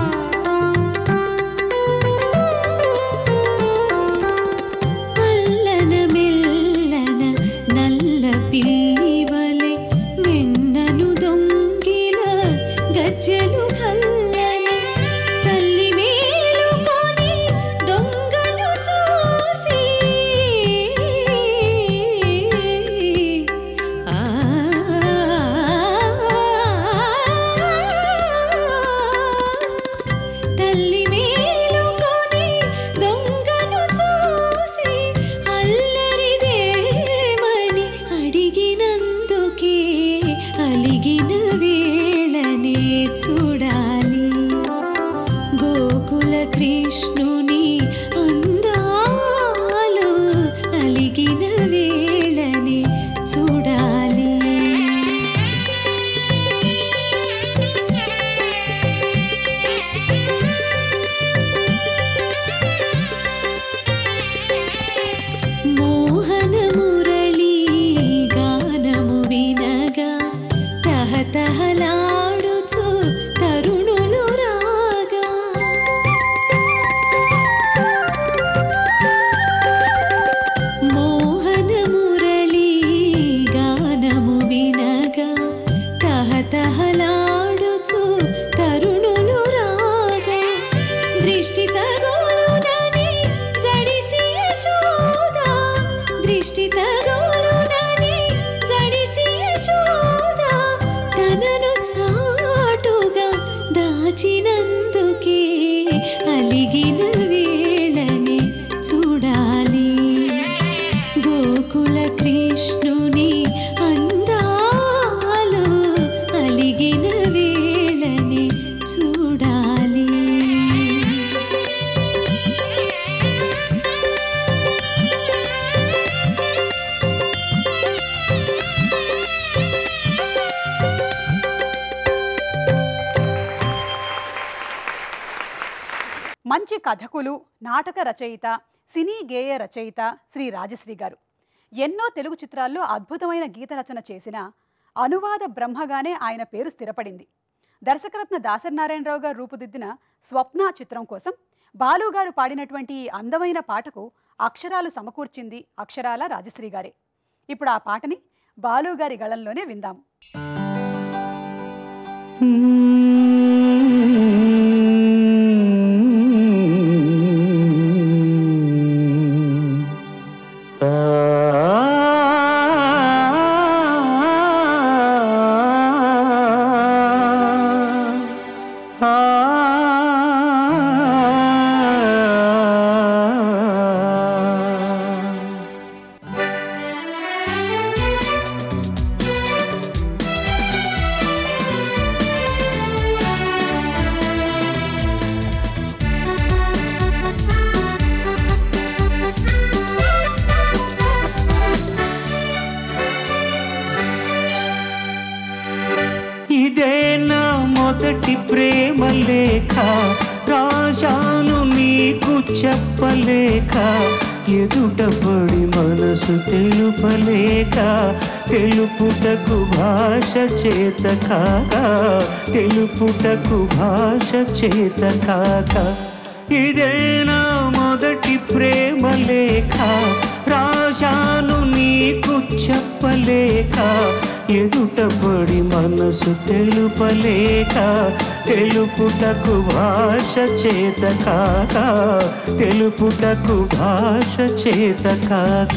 [SPEAKER 3] అల్లన మెల్లన నల్ల పిల్లివలె వెన్నను దొంగిల గజ్జెలు హల్లన తల్లి మేలుకొని దొంగను చూసి ఆ తల్లి మేలుకొని దొంగను చూసి అల్లరిదేమని అడిగినందుకే అలిగిన వేళనే చూడాలి గోకుల కృష్ణుని అందాలు అలిగిన వేళనే చూడాలి మోహన మురళీ గానము వినగా తహతహలాడుచు తరుణులు రాగా మోహన మురళీ గానము వినగా తహతహలాడుచు తరుణులు రాగా దృష్టి తగులునని జడిసి యశోద దృష్టి తగులునని జడిసి యశోద తనను చాటుగా దాచినందుకే అలిగిన వేళని చూడాలి గోకుల కృష్ణుని అందాలు అలిగిన వేళని చూడాలి
[SPEAKER 1] మంచి కథకులు నాటక రచయిత సినీ గేయ రచయిత శ్రీ రాజశ్రీ గారు ఎన్నో తెలుగు చిత్రాల్లో అద్భుతమైన గీత రచన చేసిన అనువాద బ్రహ్మగానే ఆయన పేరు స్థిరపడింది దర్శకరత్న దాసరినారాయణరావు గారు రూపుదిద్దిన స్వప్న చిత్రం కోసం బాలు గారు పాడినటువంటి ఈ అందమైన పాటకు అక్షరాలు సమకూర్చింది అక్షరాల రాజశ్రీ గారే ఇప్పుడు ఆ పాటని బాలు గారి గళంలోనే విందాం
[SPEAKER 3] ఆ
[SPEAKER 2] ప్రేమ లేఖ రాశాను నీకు చెప్పలేక ఎదుటపడి మనసు తెలుపలేక తెలుపుటకు భాష చేత కాక తెలుపుటకు భాష చేత కాక ఇదేనా మొదటి ప్రేమ లేఖ రాశాను నీకు చెప్పలేక ఎదుటపడి మనసు తెలుపలేక తెలుపుటకు భాష చేత కాక తెలుపుటకు భాష చేత కాక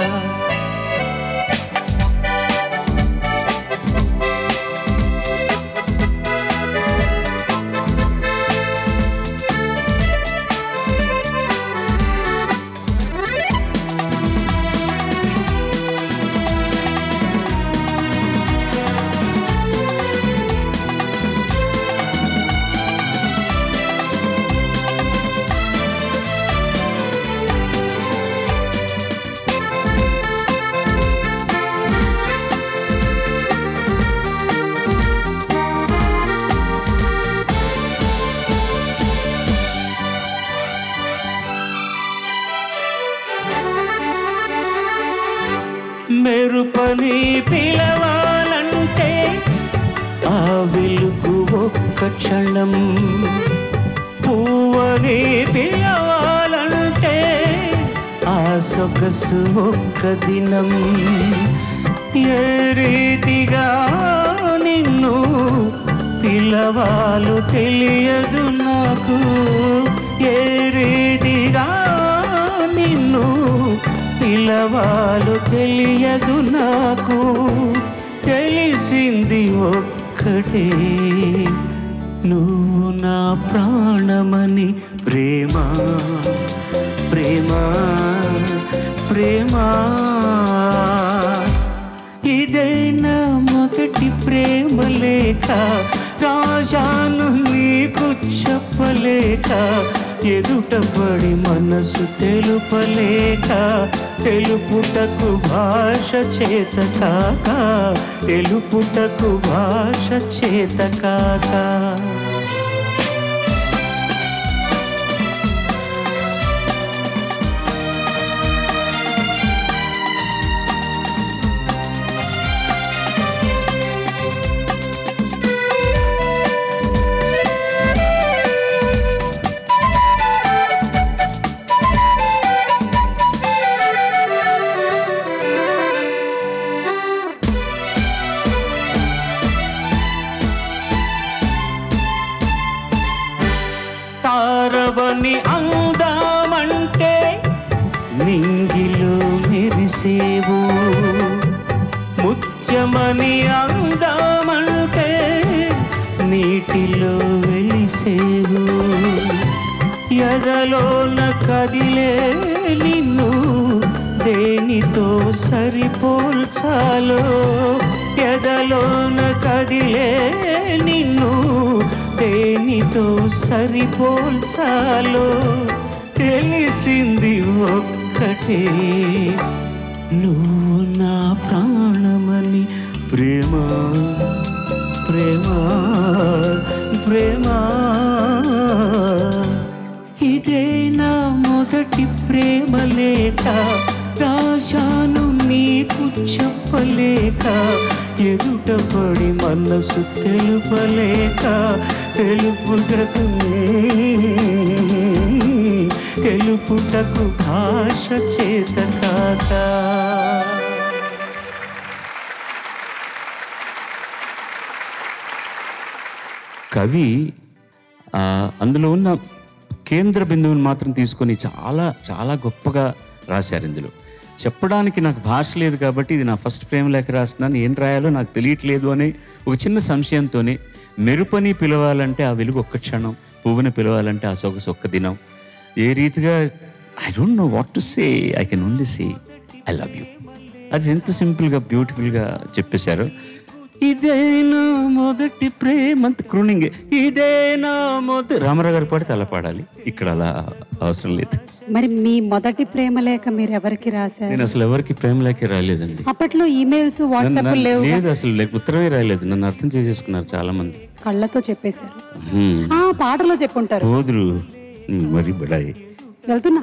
[SPEAKER 2] మెరుపని పిలవాలంటే ఆ వెలుగు ఒక్క క్షణం పువ్వని పిలవాలంటే ఆ సొగసు ఒక్క దినం ఏ రీతిగా నిన్ను పిలవాలో తెలియదు నాకు ఏ రీతిగా నిన్ను పిలవాలో తెలియదు నాకు తెలిసింది ఒక్కటే నువ్వు నా ప్రాణమని ప్రేమ ప్రేమ ప్రేమ ఇదైనా మొదటి ప్రేమ లేక రాజాను నీకు చెప్పలేక ఎదుటపడి మనసు తెలుపలేక తెలుపుటకు భాష చేత కాక తెలుపుటకు భాష చేత కాక తారవని అందామంటే నింగిలో మెరిసేవు ముత్యమని అందామంటే నీటిలో వెలిసేవు ఎదలోన కదిలే నిన్ను దేనితో సరిపోల్చాలో ఎదలోన కదిలే నిన్ను దేనితో సరిపోల్చాలో తెలిసింది ఒక్కటే నువ్వు నా ప్రాణమని ప్రేమ ప్రేమ ప్రేమ ఇదే నా మొదటి ప్రేమ లేక రాశాను నీకు చెప్పలేక ఎదుటపడి మనసు తెలుపలేక తెలుపుటకు తెలుపుటకు భాష చేత కాక కవి ఆ, అందులో ఉన్న కేంద్ర బిందువుని మాత్రం తీసుకొని చాలా చాలా గొప్పగా రాశారు ఇందులో చెప్పడానికి నాకు భాష లేదు కాబట్టి ఇది నా ఫస్ట్ ప్రేమ లేఖ రాస్తున్నాను ఏం రాయాలో నాకు తెలియట్లేదు అనే ఒక చిన్న సంశయంతోనే మెరుపని పిలవాలంటే ఆ వెలుగు ఒక్క క్షణం పువ్వుని పిలవాలంటే ఆ సొగసు ఒక్క దినం ఏ రీతిగా I don't know what to say I can only say I love you అది ఎంత సింపుల్గా బ్యూటిఫుల్గా చెప్పేశారు ఇదేనా మొదటి ప్రేమ క్రూనింగ్ ఇదేనా మొదటి రామారావు గారు పాడితే అలా పాడాలి ఇక్కడ అలా అవసరం లేదు
[SPEAKER 1] మరి మీ మొదటి ప్రేమ లేఖ మీరు ఎవరికి రాశారు
[SPEAKER 2] నేను అసలు ఎవరికి ప్రేమ లేకే రాలేదండి
[SPEAKER 1] అప్పట్లో ఈమెయిల్స్ వాట్సాప్
[SPEAKER 2] నన్ను-
[SPEAKER 1] లేవు
[SPEAKER 2] లేదు అసలు లేక ఉత్తరమే రాలేదు నన్ను అర్థం చేసేసుకున్నారు చాలా మంది
[SPEAKER 4] కళ్ళతో చెప్పేశారు
[SPEAKER 2] హ్మ్.
[SPEAKER 4] ఆ పాటలో చెప్పుంటారు
[SPEAKER 2] పోదురు నీ మరి బడాయి
[SPEAKER 4] వెళ్తున్నా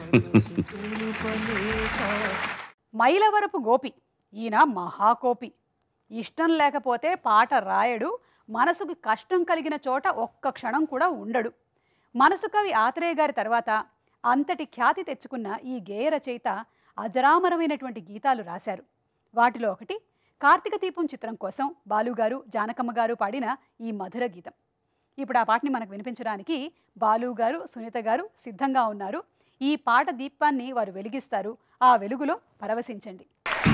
[SPEAKER 1] మైలవరపు గోపి ఈయన మహాకోపి ఇష్టం లేకపోతే పాట రాయడు మనసుకు కష్టం కలిగిన చోట ఒక్క క్షణం కూడా ఉండడు మనసు కవి ఆత్రేయ గారి తర్వాత అంతటి ఖ్యాతి తెచ్చుకున్న ఈ గేయ రచయిత అజరామరమైనటువంటి గీతాలు రాశారు వాటిలో ఒకటి కార్తీక దీపం చిత్రం కోసం బాలుగారు జానకమ్మ గారు పాడిన ఈ మధుర గీతం ఇప్పుడు ఆ పాటని మనకు వినిపించడానికి బాలు గారు సునీత గారు సిద్ధంగా ఉన్నారు ఈ పాట దీపాన్ని వారు వెలిగిస్తారు ఆ వెలుగులో పరవశించండి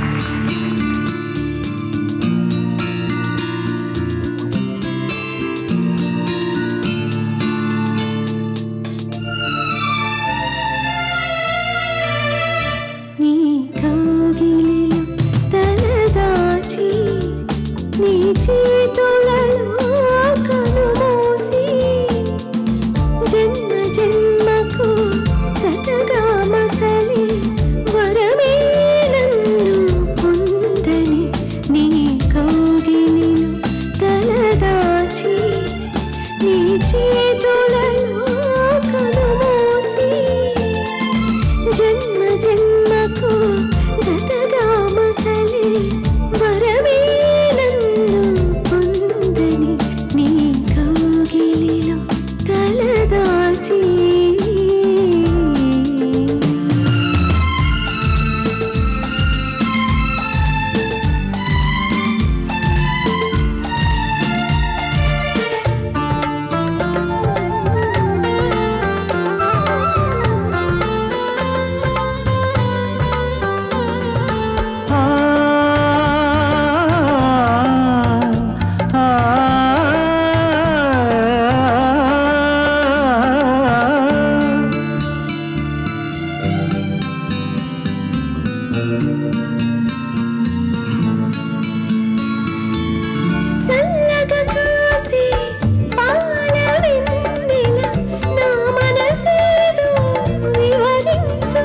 [SPEAKER 3] నీ కౌగిలిలో తలదాచి నీ చేతులలో కనుమూసి జన్మ జన్మకు జతగా మసలి వరమే నన్ను పొందని నీ కౌగిలిలో తలదాచి నీ చేతులలో కనుమూసి జన్మ జన్మకు జతగా మసలి వరమే నన్ను పొందని నీ కౌగిలిలో తలదాచి చల్లగా కాసి పాల వెన్నెల నా మనసేదో వివరించు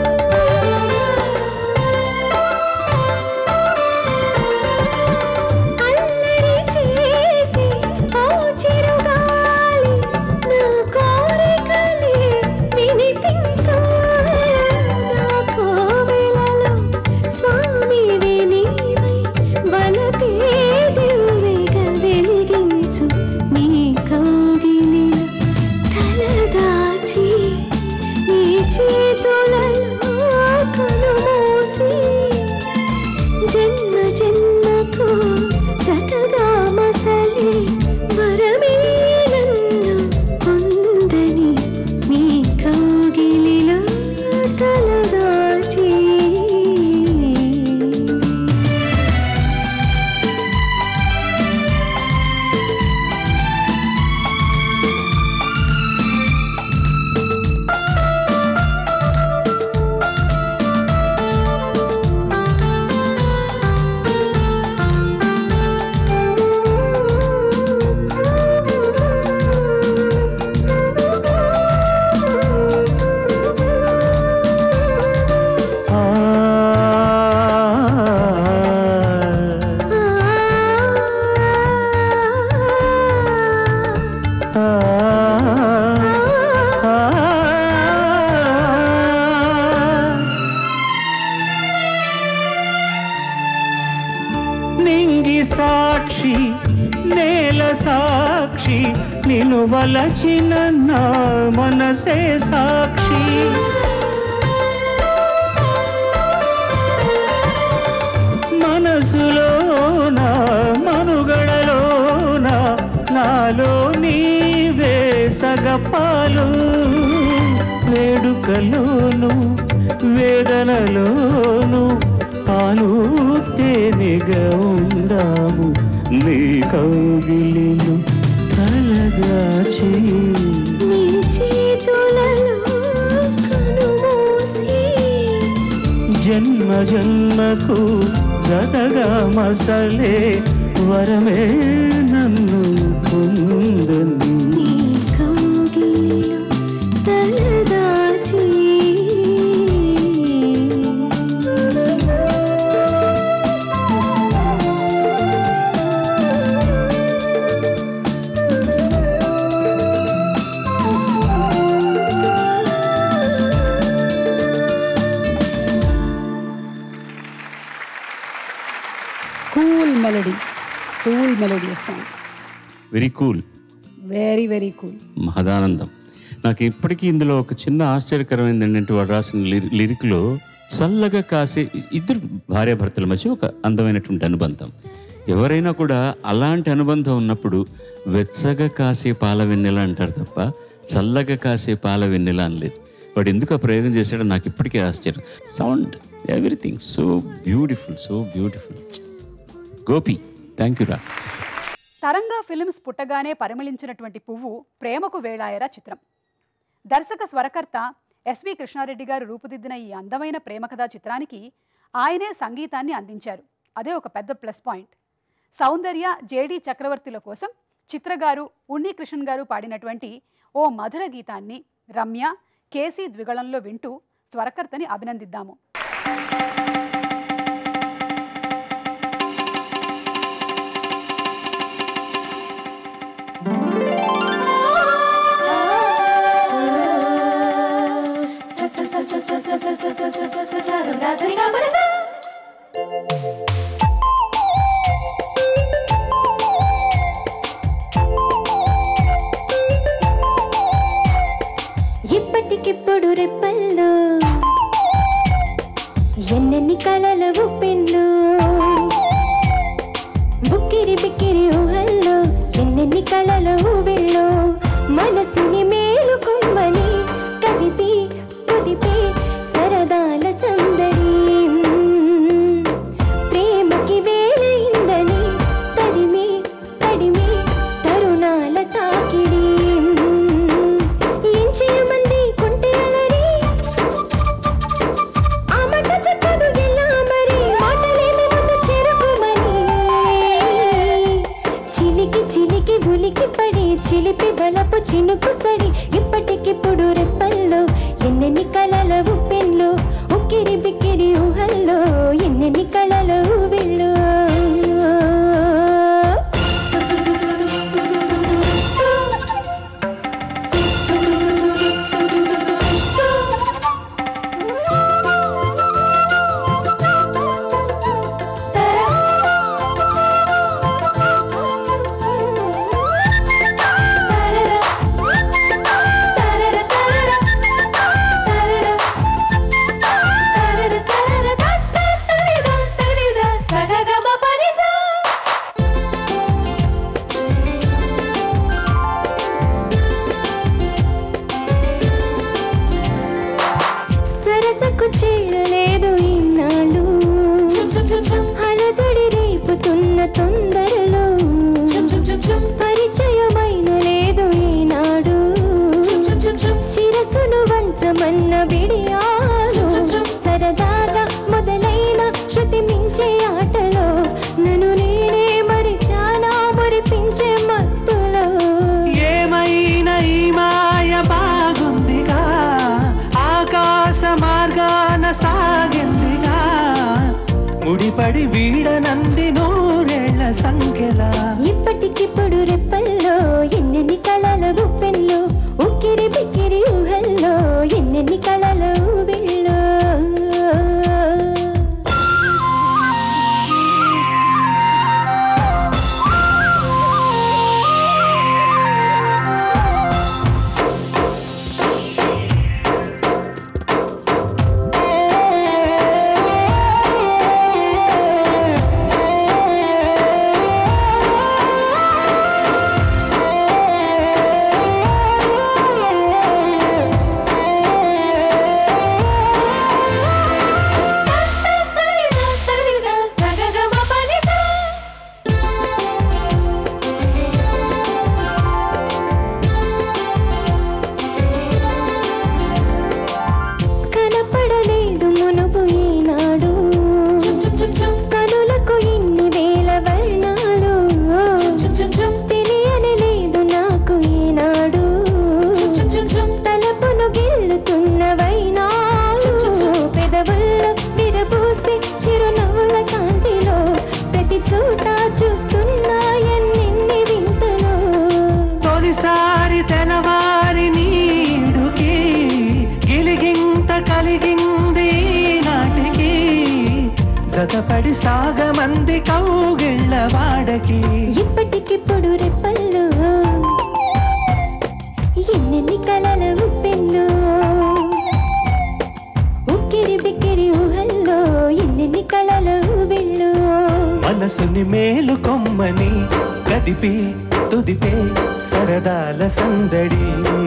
[SPEAKER 3] అల్లరి చేసి ఓ చిరుగాలి నా కోరికలే వినిపించు నా కోవెలలో స్వామివే నీవై బలపే దివ్వెగా వెలిగించు నీ కౌగిలిలో తలదాచి నీ చేతులలో కనుమూసి జన్మ జన్మకు చక్కగా మసలి వరమే నన్ను పొందని నీ కౌగిలిలో తలదాచి
[SPEAKER 8] నింగి సాక్షి నేల సాక్షి నిన్ను వలచిన నా మనసే సాక్షి మనసులోన మనుగడలోన నాలో నీవే సగపాలు వేడుకలోను వేదనలోను పాలు తేనెగా ఉందాము నీ కౌగిలిను తలదాచి
[SPEAKER 3] నీ చేతులలో కనుమూసి
[SPEAKER 8] జన్మ జన్మకు జతగా మసలే వరమే నన్ను పొందని
[SPEAKER 3] నీ కౌగిలిలో తలదాచి
[SPEAKER 4] melody cool melodious song
[SPEAKER 8] very cool
[SPEAKER 4] very very cool
[SPEAKER 8] మహదానందం నాకు ఇప్పటికీ ఇందులో ఒక చిన్న ఆశ్చర్యకరమైనది ఏంటంటే వాడు రాసిన లిరి లిరిక్లో చల్లగా కాసే ఇద్దరు భార్యాభర్తల మధ్య ఒక అందమైనటువంటి అనుబంధం ఎవరైనా కూడా అలాంటి అనుబంధం ఉన్నప్పుడు వెచ్చగా కాసే పాల వెన్నెల అంటారు తప్ప చల్లగా కాసే పాల వెన్నెల అనలేదు వాడు ఎందుకు ఆ ప్రయోగం చేశాడో నాకు ఇప్పటికీ ఆశ్చర్యం sound everything so beautiful so beautiful Gopi thank you రా
[SPEAKER 1] తరంగా ఫిల్మ్స్ పుట్టగానే పరిమళించినటువంటి పువ్వు ప్రేమకు వేళాయరా చిత్రం దర్శక స్వరకర్త ఎస్వి కృష్ణారెడ్డి గారు రూపుదిద్దిన ఈ అందమైన ప్రేమ కథా చిత్రానికి ఆయనే సంగీతాన్ని అందించారు అదే ఒక పెద్ద ప్లస్ పాయింట్ సౌందర్య జేడి చక్రవర్తుల కోసం చిత్రగారు ఉన్ని కృష్ణన్ గారు పాడినటువంటి ఓ మధుర గీతాన్ని రమ్య కేసీ ద్విగళంలో వింటూ స్వరకర్తని అభినందిద్దాము
[SPEAKER 3] ఇప్పటికిప్పుడు రెప్పల్లో ఎన్నెన్ని కలల ఉప్పెన్లు బుక్కిరి బిక్కిరి ఊహల్లో ఎన్నెన్ని కళల ఊవిళ్ళు మనసుని మేలుకొమ్మని కదిపి కుదిపి సరదాల సందడి ప్రేమకి వేళయిందని తరిమి తడిమి తరుణాల తాకిడి ఏం చేయమంది కుంటే అలరి ఆ మాట చెప్పదు ఎలా మరి మాటలేమి ముందు చెరుకుమని చిలికి చిలికి ఉలికి పడి చిలిపి బలపు చినుకు సడి ఇప్పటికిప్పుడు రెప్పల్లో ఎన్నెన్ని కలల ఉప్పెన్లు ఉక్కిరి బిక్కిరి ఊహల్లో ఎన్నెన్ని కళల ఊవిళ్ళు సగగమ పరిసా సరసకు చేరలేదు ఈనాడు అలజడి రేపుతున్న తొందరలో పరిచయమైన లేదు ఈనాడు శిరసును వంచమన్న బిడియాలు సరదాగా మొదలైన శృతి మించే ఆటలో నన్ను నేనే మరిచానా మురిపించే మత్తులో
[SPEAKER 10] ఏమైనా ఈ మాయ బాగుందిగా ఆకాశ మార్గాన సాగిందిగా ముడిపడి వీడనంది నూరేళ్ల సంఖ్యలా
[SPEAKER 3] ఇప్పటికిప్పుడు రెప్పల్లో ఎన్నెన్ని కళల గుప్పెన్లు ఉక్కిరి బిక్కిరి ఊహల్లో ఎన్నెన్ని కళల ఊవిళ్ళు సగగమ పనిసా కనపడలేదు మునుపు ఈనాడు కనులకు ఇన్ని వేల వర్ణాలు తెలియని లేదు నాకు ఈనాడు తలపును గెల్లుతున్న వైనాలు పెదవుల్లో విరబూసి చిరునవ్వుల కాంతిలో ప్రతి చోట చూస్తున్నా ఎన్నెన్ని వింతలో
[SPEAKER 10] తొలిసారి తెలవారి నీడుకి గిలిగింత కలిగింది నాటికి జతపడి సాగమంది కౌగిళ్ళ వాడకి
[SPEAKER 3] ఇప్పటికిప్పుడు రెప్పల్లో ఎన్నెన్ని కలల ఉప్పెన్నో ఉక్కిరి బిక్కిరి ఊహల్లో ఎన్నెన్ని కలల ఊబిళ్ళు
[SPEAKER 10] మనసుని మేలు కొమ్మని కదిపి తుదిపే సరదాల సందడి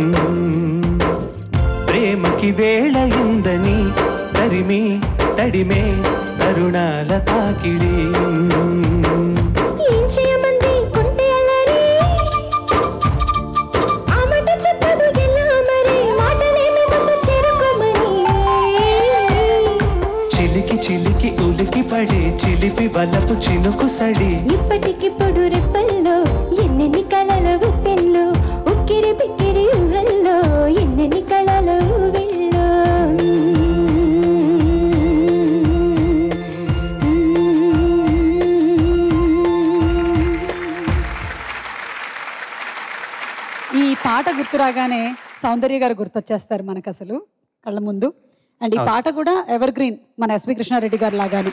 [SPEAKER 10] ప్రేమకి వేళ ఇందని తరిమి తడిమే తరుణాల తాకిడి
[SPEAKER 3] ఏం చేయమంది కొంటే అల్లరి ఆ మాట చెప్పదు ఎలా మరి మాటలేమి ముందు చేరుకోమని
[SPEAKER 10] చిలికి చిలికి ఉలికి పడే చిలిపి బలపు చినుకు సడి
[SPEAKER 3] ఇప్పటికిప్పుడు రెప్పల్లో ఎన్నెన్ని కలల ఉప్పెన్లో ఉక్కిరి బిక్కిరి ఊహల్లో ఎన్నెన్ని కలల ఊవిళ్ళో
[SPEAKER 4] ఈ పాట గుర్తురాగానే సౌందర్య గారు గుర్తొచ్చేస్తారు మనకు అసలు కళ్ళ ముందు అండ్ ఈ పాట కూడా ఎవర్ గ్రీన్ మన ఎస్పి కృష్ణారెడ్డి గారు లాగానే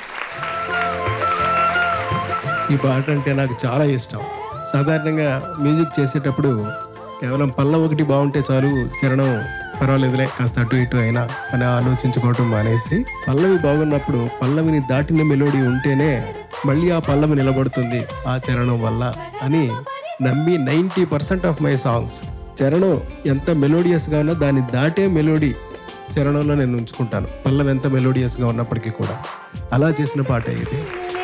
[SPEAKER 11] ఈ పాట అంటే నాకు చాలా ఇష్టం సాధారణంగా మ్యూజిక్ చేసేటప్పుడు కేవలం పల్లవి ఒకటి బాగుంటే చాలు చరణం పర్వాలేదులే కాస్త అటు ఇటు అయినా అని ఆలోచించుకోవటం మానేసి పల్లవి బాగున్నప్పుడు పల్లవిని దాటిన మెలోడీ ఉంటేనే మళ్ళీ ఆ పల్లవి నిలబడుతుంది ఆ చరణం వల్ల అని నమ్మి ninety percent of my songs చరణం ఎంత మెలోడియస్గా ఉన్నా దాన్ని దాటే మెలోడీ చరణంలో నేను ఉంచుకుంటాను పల్లవి ఎంత మెలోడియస్గా ఉన్నప్పటికీ కూడా అలా చేసిన పాట ఇది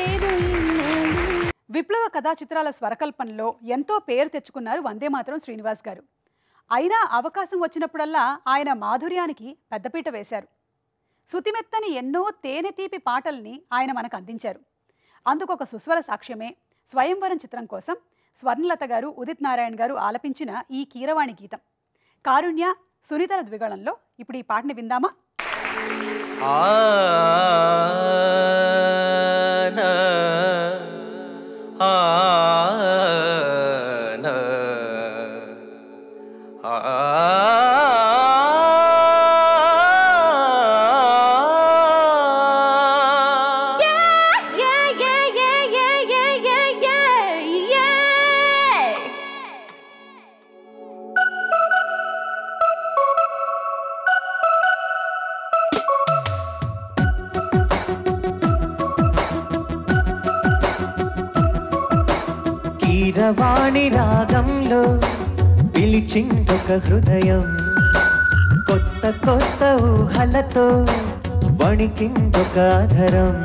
[SPEAKER 1] విప్లవ కథా చిత్రాల స్వరకల్పనలో ఎంతో పేరు తెచ్చుకున్నారు వందే మాత్రం శ్రీనివాస్ గారు అయినా అవకాశం వచ్చినప్పుడల్లా ఆయన మాధుర్యానికి పెద్దపీట వేశారు శృతిమెత్తని ఎన్నో తేనె తీపి పాటల్ని ఆయన మనకు అందించారు అందుకు ఒక సుస్వర సాక్ష్యమే స్వయంవరం చిత్రం కోసం స్వర్ణలత గారు ఉదిత్ నారాయణ గారు ఆలపించిన ఈ కీరవాణి గీతం కారుణ్య సునీతల ద్విగళంలో ఇప్పుడు ఈ పాటని విందామా
[SPEAKER 12] కీరవాణి రాగంలో పిలిచిందొక హృదయం కొత్త కొత్త ఊహలతో వణికిందొక ఆధరం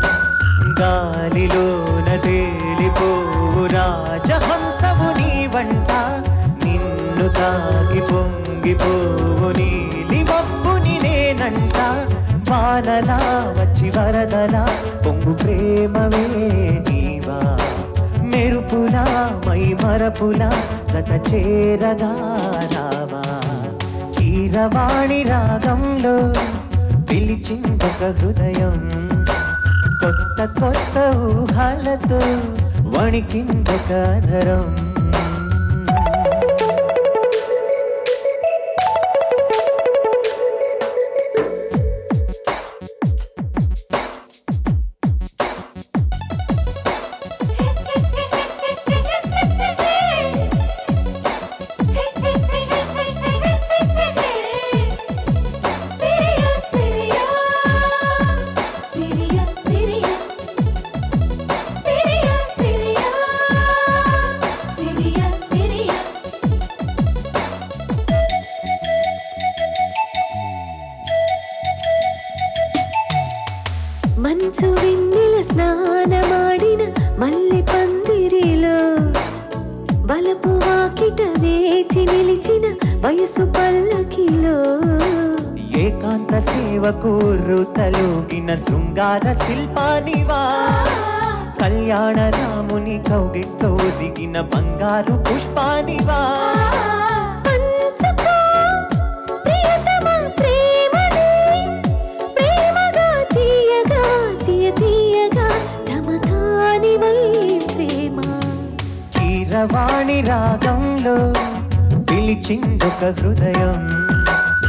[SPEAKER 12] గాలిలోన తేలిపోవు రాజహంసము నీ వంట నిన్ను తాగి పొంగిపోవు నీలి మబ్బుని నేనంట వానలా వచ్చి వరదలా పొంగు ప్రేమవే నీవా మెరుపులా మై మరపులా జత చేరగా రావా కీరవాణి రాగంలో పిలిచిందొక హృదయం కొత్త కొత్త ఊహలతో వణికిందొక ధరం
[SPEAKER 3] మంచు వెన్నెల స్నానమాడిన మల్లె పందిరిలో బలపు వాకిట వేచి నిలిచిన వయసు పల్లకిలో
[SPEAKER 12] ఏకాంత సేవకు రుతలోగిన శృంగార శిల్పానివా కళ్యాణ రాముని కౌగిట్లో దిగిన బంగారు పుష్పానివా
[SPEAKER 3] పంచుకో ప్రియతమ ప్రేమని ప్రేమగా తీయగా తీయ తీయగా తమకానివై ప్రేమ
[SPEAKER 12] కీరవాణి రాగంలో పిలిచిందొక హృదయం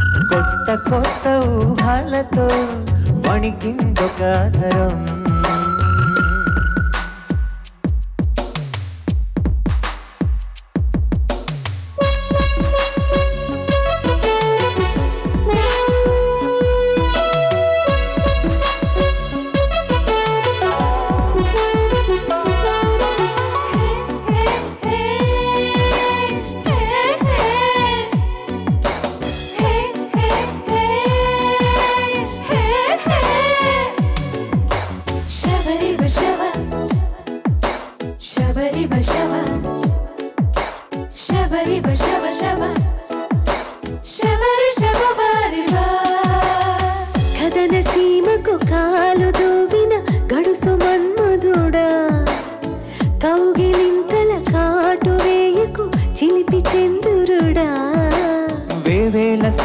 [SPEAKER 12] కొత్త కొత్త ఊహలతో వణికిందొక ధరం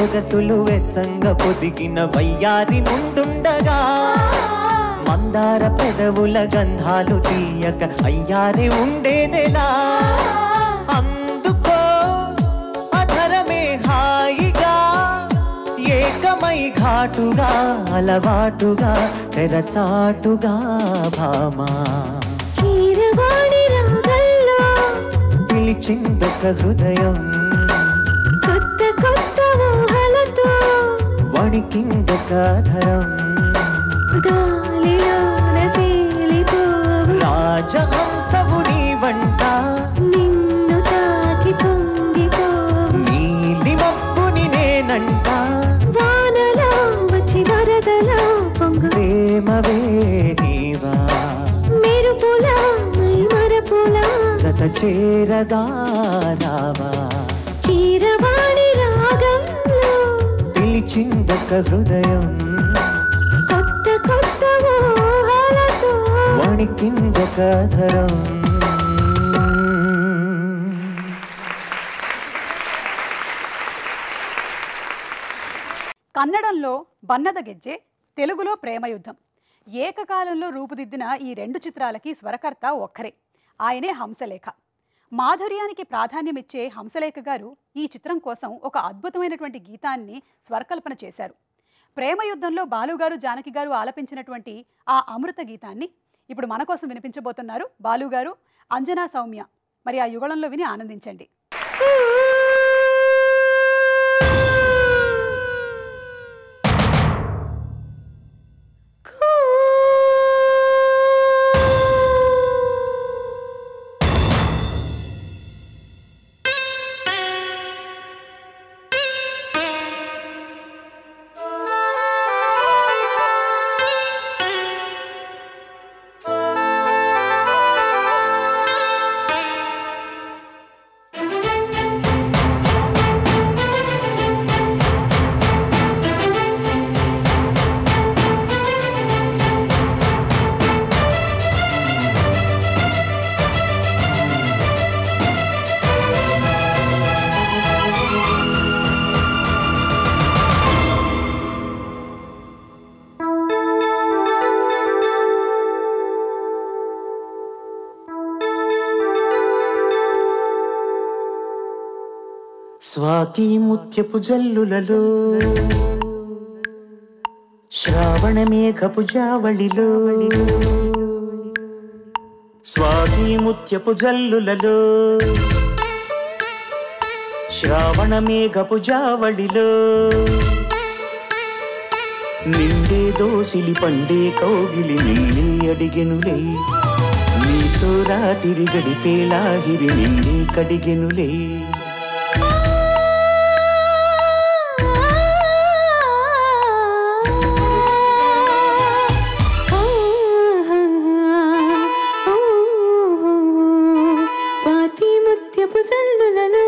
[SPEAKER 12] సొగసులు వెచ్చంగా పొదిగిన వయ్యారి ముందుండగా మందార పెదవుల గంధాలు తీయక అయ్యారే ఉండేదెలా అందుకో అధరమే హాయిగా ఏకమై ఘాటుగా అలవాటుగా తెరచాటుగా భామా
[SPEAKER 3] కీరవాణి రాగల్లో
[SPEAKER 12] పిలిచిందొక హృదయం
[SPEAKER 3] కొత్త కొత్త ఊహలతో
[SPEAKER 12] వణికిందొక ధరం
[SPEAKER 3] గాలిలోన తేలిపోవు
[SPEAKER 12] రాజహంసము నీ వంట
[SPEAKER 3] నిన్ను తాకి పొంగిపోవు
[SPEAKER 12] నీలి మబ్బుని నేనంట
[SPEAKER 3] వానలో వచ్చి వరదలో పొంగు
[SPEAKER 12] ప్రేమవే నీవా
[SPEAKER 3] మెరుపులా మై మరపులా
[SPEAKER 12] జత చేరగా రావా
[SPEAKER 3] కీరవాణి రాగంలో
[SPEAKER 12] పిలిచిందొక హృదయం
[SPEAKER 3] కొత్త కొత్త ఊహలతో
[SPEAKER 12] వణికిందొక ధరం
[SPEAKER 1] కన్నడంలో బన్నద గెజ్జె తెలుగులో ప్రేమయుద్ధం ఏకకాలంలో రూపుదిద్దిన ఈ రెండు చిత్రాలకి స్వరకర్త ఒక్కరే ఆయనే హంసలేఖ మాధుర్యానికి ప్రాధాన్యమిచ్చే హంసలేఖ గారు ఈ చిత్రం కోసం ఒక అద్భుతమైనటువంటి గీతాన్ని స్వరకల్పన చేశారు ప్రేమయుద్ధంలో బాలుగారు జానకి గారు ఆలపించినటువంటి ఆ అమృత గీతాన్ని ఇప్పుడు మన కోసం వినిపించబోతున్నారు బాలుగారు అంజనా సౌమ్య మరి ఆ యుగళంలో విని ఆనందించండి
[SPEAKER 10] స్వాతి ముత్యపు జల్లులలో శ్రావణ మేఘపు జావళిలో స్వాతి ముత్యపు జల్లులలో శ్రావణ మేఘపు జావళిలో నిండే దోసిలి పండే కౌగిలి నిన్నే అడిగెనులే నీతో రాతిరి గడిపేలాగిరి నిన్నే కడిగెనులే
[SPEAKER 3] స్వాతి ముత్యపు జల్లులలో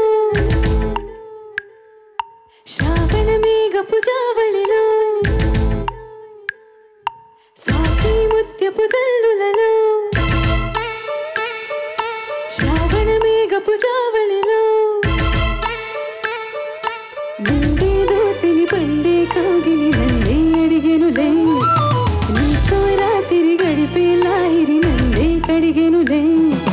[SPEAKER 3] శ్రావణ మేఘపు జావళిలో స్వాతి ముత్యపు జల్లులలో శ్రావణ మేఘపు జావళిలో నిండే దోసిని పండే కాగిని నన్నే అడిగెనులే నీతో రాత్రి గడిపే లాయిరి నన్నే కడిగెనులే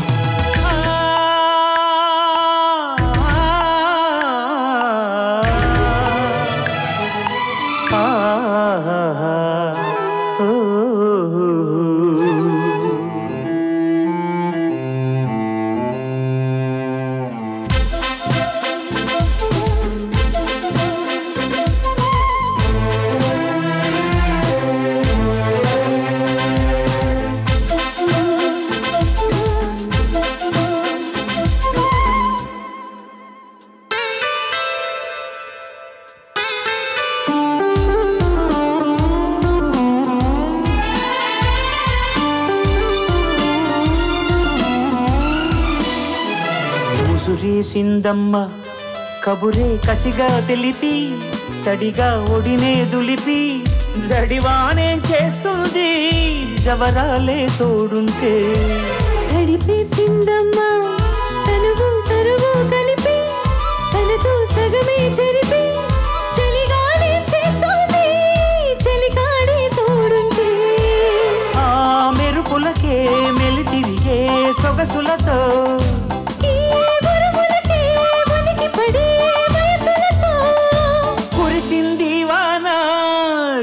[SPEAKER 10] ముసురేసిందమ్మ కబురే కసిగా తెలిపి తడిగా ఒడినే దులిపి జడివానే చేస్తుంది జవరాలే తోడుంటే
[SPEAKER 3] తడిపేసిందమ్మా తనువు తనువు కలిపి తనతో సగమే చెరిపి చలి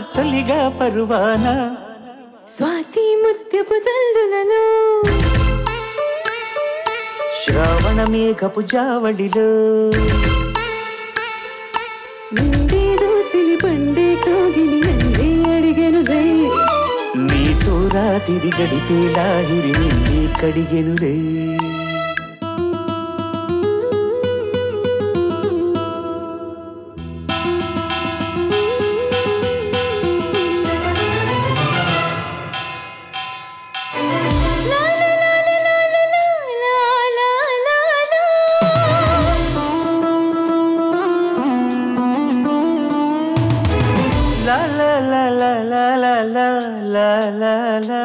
[SPEAKER 10] తొలిగా పరువాన
[SPEAKER 3] స్వాతి ముత్యపు తల్లులలో
[SPEAKER 10] శ్రావణ మేఘపు జావళిలో
[SPEAKER 3] నిండే దోసిలి పండే కోగిలి అందే అడిగెను దై
[SPEAKER 10] నీతో రాతిరి గడిపేలాహిరి నిన్నే కడిగెనురే
[SPEAKER 3] లా లా లా లా లా లా లా లా లా
[SPEAKER 10] లా లా లా లా లా లా లా లా లా లా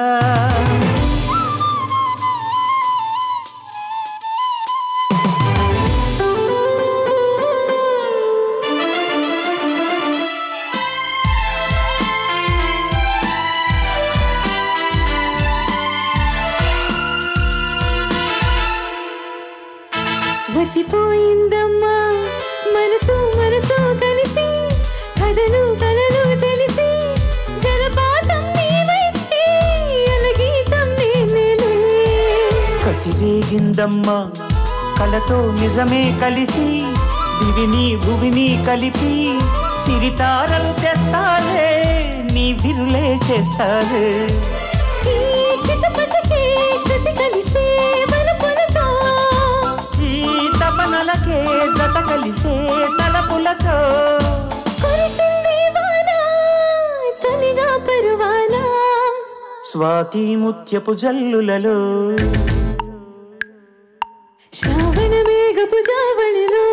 [SPEAKER 3] మతిపోయిందమ్మా మనసు మనసు కలిసి కథలు కలలు తెలిసి జలపాతం నీవైతే అలగీతం నేనేలే
[SPEAKER 10] కసిరేగిందమ్మా కలతో నిజమే కలిసి దివిని భువిని కలిపి సిరితారలు తెస్తాలే నీ విరులే చేస్తాలే
[SPEAKER 3] ఈ చిటపటకే శృతి కలిసే బలపులతో
[SPEAKER 10] ఈ తపనలకే జత కలిసే తలపులతో
[SPEAKER 3] కురిసింది వాన తొలిగా పరువానా
[SPEAKER 10] స్వాతి ముత్యపు జల్లులలో
[SPEAKER 3] శ్రావణ మేఘపు జావళిలో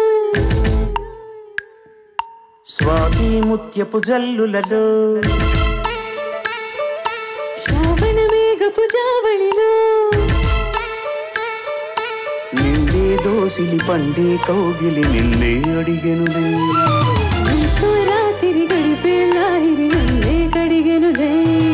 [SPEAKER 10] స్వాతి ముత్యపు జల్లులలో
[SPEAKER 3] శ్రావణ మేఘపు జావళిలో
[SPEAKER 10] నిండే దోసిలి పండే కౌగిలి నిన్నే అడిగెనులే
[SPEAKER 3] నీతో రాత్రి గడిపే లాహిరి నన్నే కడిగెనులే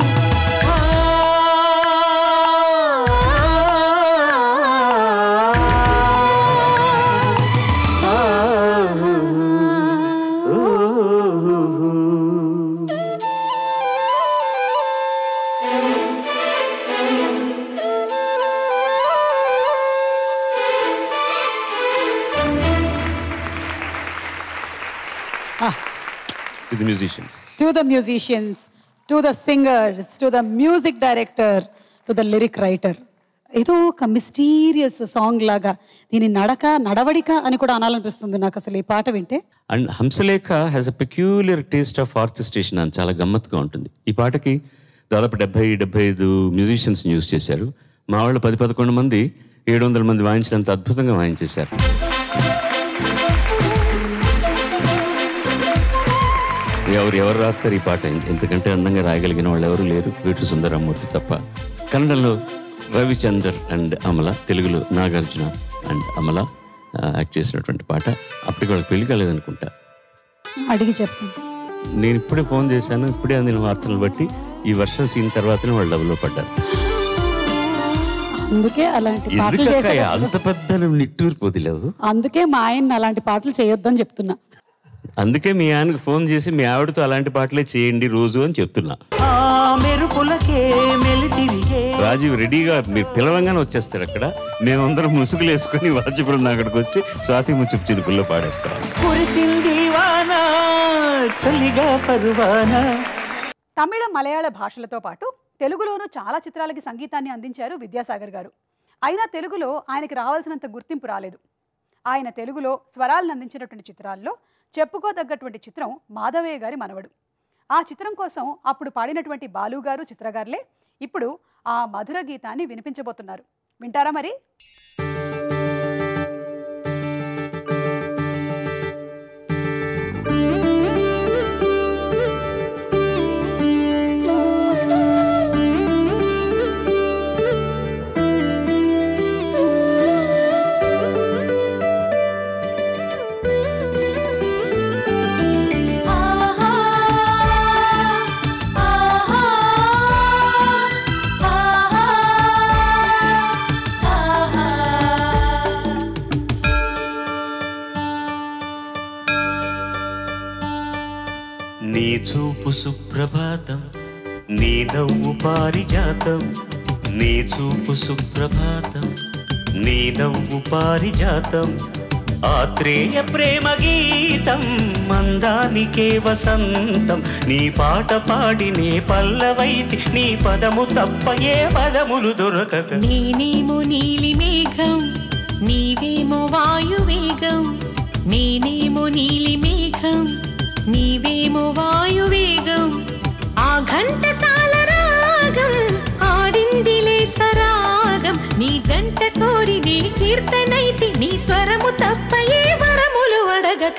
[SPEAKER 8] ఇది musicians
[SPEAKER 4] to the musicians to the singers to the music director to the lyric writer ఏదో ఒక మిస్టీరియస్ సాంగ్ లాగా దీని నడక నడవడిక అని కూడా అనాలనిపిస్తుంది నాకు అసలు ఈ పాట వింటే
[SPEAKER 8] and Hamsalekha has a peculiar taste of orchestration అని చాలా గమ్మత్తుగా ఉంటుంది ఈ పాటకి దాదాపు డెబ్బై డెబ్బై ఐదు మ్యూజిషియన్స్ యూజ్ చేశారు మా వాళ్ళు పది పదకొండు మంది ఏడు వందల మంది వాయించినంత అద్భుతంగా వాయించేశారు ఎవరు ఎవరు రాస్తారు ఈ పాట ఎందుకంటే అందంగా రాయగలిగిన వాళ్ళు ఎవరు లేరు వీటి సుందరమూర్తి తప్ప కన్నడంలో రవిచందర్ అండ్ అమల తెలుగులో నాగార్జున అండ్ అమల ఆ, యాక్ట్ చేసినటువంటి పాట అప్పటికి వాళ్ళకి పెళ్లి కాలేదనుకుంటా
[SPEAKER 4] అడిగి చెప్తాను
[SPEAKER 8] నేను ఇప్పుడే ఫోన్ చేశాను ఇప్పుడే అందిన వార్తలను బట్టి ఈ వర్షం సీన్ తర్వాతనే వాళ్ళు డబ్బులో పడ్డారు
[SPEAKER 4] అందుకే అలాంటి పాటలు
[SPEAKER 8] ఎందుకక్క
[SPEAKER 4] చేసే
[SPEAKER 8] అంత పెద్ద నిట్టూరు పొదిలేవు
[SPEAKER 4] అందుకే మా ఆయన అలాంటి పాటలు చేయొద్దని చెప్తున్నా
[SPEAKER 8] అందుకే మీ ఆయనకు ఫోన్ చేసి మీ ఆవిడతో అలాంటి పాటలే చేయండి రోజు అని చెప్తున్నా
[SPEAKER 10] ఆ మెరుపులకే మెలితిరిగే
[SPEAKER 8] రాజీవ్ రెడీగా మీరు పిలవంగానే వచ్చేస్తారు అక్కడ మేమందరం ముసుగులు వేసుకుని వాద్యపురం అక్కడికి వచ్చి స్వాతి ముచ్చుపు చినుకుల్లో పాడేస్తాం
[SPEAKER 10] కురిసింది వాన తొలిగా పరువాన
[SPEAKER 1] తమిళ మలయాళ భాషలతో పాటు తెలుగులోనూ చాలా చిత్రాలకి సంగీతాన్ని అందించారు విద్యాసాగర్ గారు అయినా తెలుగులో ఆయనకి రావాల్సినంత గుర్తింపు రాలేదు ఆయన తెలుగులో స్వరాలను అందించినటువంటి చిత్రాల్లో చెప్పుకోదగ్గటువంటి చిత్రం మాధవయ్య గారి మనవడు ఆ చిత్రం కోసం అప్పుడు పాడినటువంటి బాలు గారు చిత్రగారులే ఇప్పుడు ఆ మధుర గీతాన్ని వినిపించబోతున్నారు వింటారా మరి
[SPEAKER 2] నీ చూపు సుప్ర సుప్రభాతం నీ నవ్వు పారిజాతం నీ చూపు సుప్రభాతం నీ నవ్వు పారిజాతం ఆత్రేయ ప్రేమ గీతం మందానికే వసంతం నీ పాట పాడినే పల్లవైతి నీ పదము తప్ప ఏ పదములు దొరకక
[SPEAKER 5] నేనేమో నీలి మేఘం నీవేమో వాయువేగం నేనేమో నీలి మేఘం నీవేమో వాయువేగం ఆ ఘంటసాల రాగం ఆడిందిలే సరాగం నీ జంట కోరి నీ కీర్తనైతి నీ స్వరము తప్ప ఏ వరములు అడగక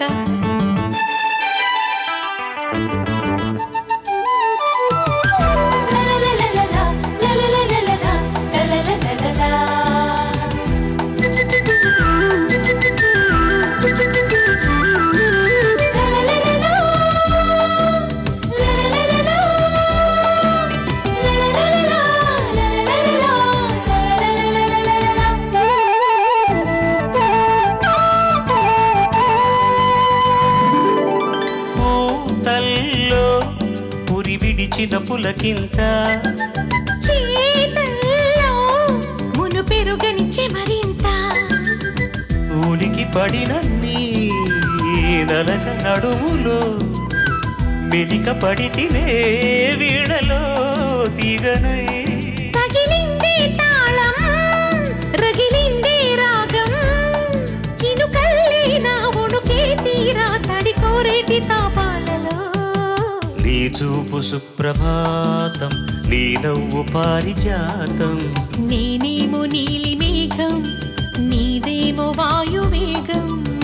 [SPEAKER 2] పూతల్లో పురి విడిచిన పులకింత
[SPEAKER 5] చేతల్లో మును పెరుగని చెమరింత
[SPEAKER 2] ఊలికి పడిన నీ నలక నడుములో మెలిక పడితినే వీణలో తీగనై
[SPEAKER 5] తగిలిందే తాళం రగిలిందే రాగం చినుకల్లే నా ఉణుకే తీరా తడి కోరేటి తాపాలలో
[SPEAKER 2] నీ చూపు సుప్రభాతం నీ నవ్వు పారిజాతం
[SPEAKER 5] నేనేమో నీలి మేఘం నీదేమో వాయువేగం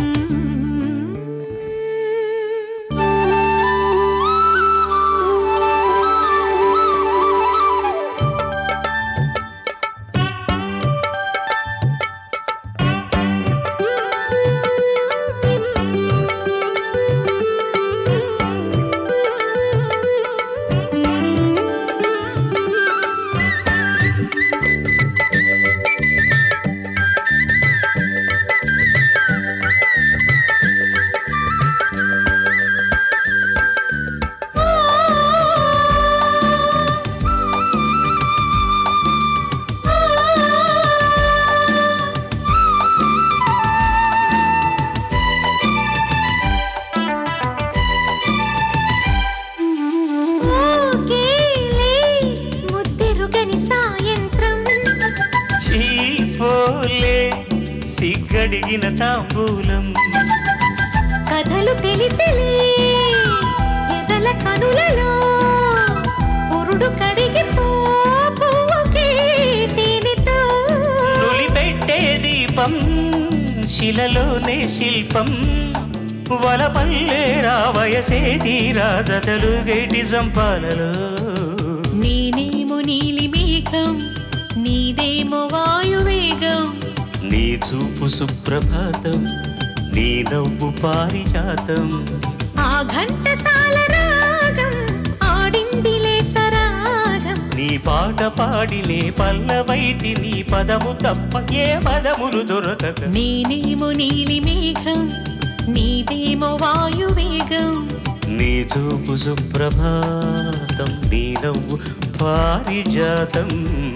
[SPEAKER 5] ఓకేలే ముద్దెరుగని సాయంత్రం
[SPEAKER 2] చీపోలే సిగ్గడిగిన తాంబూలం
[SPEAKER 5] కథలు తెలిసిలే ఎదల కనులలో పురుడు కడిగి పువ్వుకే తేనెతో
[SPEAKER 2] నులిపెట్టే దీపం శిలలోనే శిల్పం వలపల్లే రావయసే తీరా జతలు గేటి జంపాలలో
[SPEAKER 5] నేనేమో నీలి మేఘం నీదేమో వాయువేగం
[SPEAKER 2] నీ చూపు సుప్రభాతం నీ నవ్వు పారిజాతం
[SPEAKER 5] ఆ ఘంటసాల రాగం ఆడిందిలే సరాగం
[SPEAKER 2] నీ పాట పాడినే పల్లవైతి నీ పదము తప్ప ఏ పదములు దొరకక
[SPEAKER 5] నేనేమో నీలి మేఘం నీదేమో వాయువేగం
[SPEAKER 2] నీ చూపు సుప్రభాతం నీ నవ్వు పారిజాతం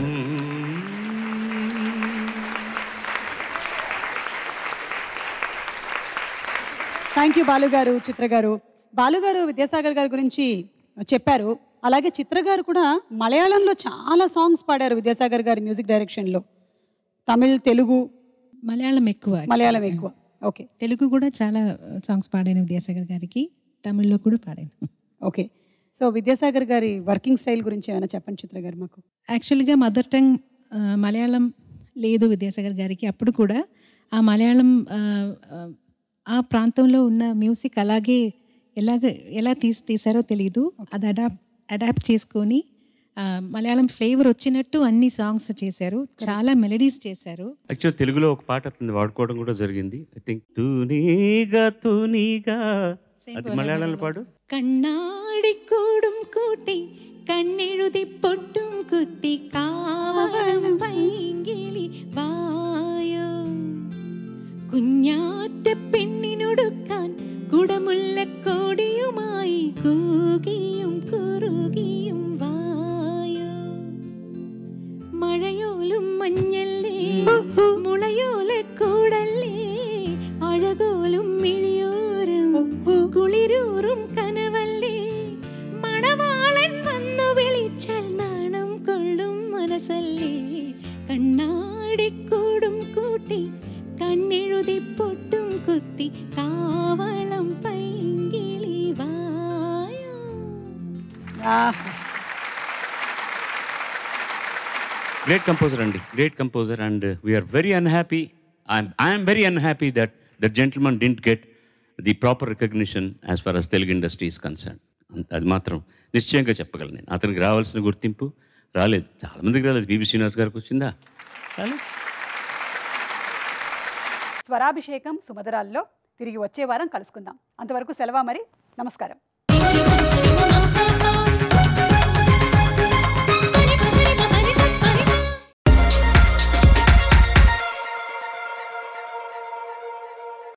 [SPEAKER 4] థ్యాంక్ యూ బాలుగారు చిత్ర గారు బాలుగారు విద్యాసాగర్ గారి గురించి చెప్పారు అలాగే చిత్ర గారు కూడా మలయాళంలో చాలా సాంగ్స్ పాడారు విద్యాసాగర్ గారి మ్యూజిక్ డైరెక్షన్లో తమిళ్ తెలుగు
[SPEAKER 13] మలయాళం ఎక్కువ
[SPEAKER 4] మలయాళం ఎక్కువ ఓకే
[SPEAKER 13] తెలుగు కూడా చాలా సాంగ్స్ పాడాను విద్యాసాగర్ గారికి తమిళ్లో కూడా పాడాను
[SPEAKER 4] ఓకే సో విద్యాసాగర్ గారి వర్కింగ్ స్టైల్ గురించి ఏమైనా చెప్పండి చిత్ర గారు మాకు
[SPEAKER 13] యాక్చువల్గా మదర్ టంగ్ ఆ, మలయాళం లేదు విద్యాసాగర్ గారికి అప్పుడు కూడా ఆ మలయాళం ఆ, ఆ, ఆ ప్రాంతంలో ఉన్న మ్యూజిక్ అలాగే ఎలాగ ఎలా తీసి తీసారో తెలియదు అది అడాప్ట్ అడాప్ట్ చేసుకొని ఆ, మలయాళం ఫ్లేవర్ వచ్చినట్టు అన్ని సాంగ్స్ చేశారు చాలా మెలడీస్ చేశారు
[SPEAKER 8] యాక్చువల్ తెలుగులో ఒక పాట అతను వాడుకోవడం కూడా జరిగింది ఐ థింక్ తూనీగా తూనీగా అది మలయాళంలో పాడు
[SPEAKER 5] കണ്ണാടി കൂടും കൂട്ടി കണ്ണെഴുതി പൊട്ടും കുത്തി കാവളം പൈങ്കിളി വായോ കുഞ്ഞാറ്റ പെണ്ണിനൊടുക്കാൻ കുടമുല്ല കോടിയുമായി കൂകിയും കുറുമ്പേ
[SPEAKER 8] గ్రేట్ కంపోజర్ అండి great composer and we're very unhappy I'm I'm very unhappy that that gentleman didn't get the proper recognition as far as Telugu industry is concerned అది మాత్రం నిశ్చయంగా చెప్పగలను నేను అతనికి రావాల్సిన గుర్తింపు రాలేదు చాలామందికి రాలేదు బీబీ శ్రీనివాస్ గారికి వచ్చిందా రాలేదు
[SPEAKER 1] స్వరాభిషేకం సుమధురాల్లో తిరిగి వచ్చే వారం కలుసుకుందాం అంతవరకు సెలవా మరి నమస్కారం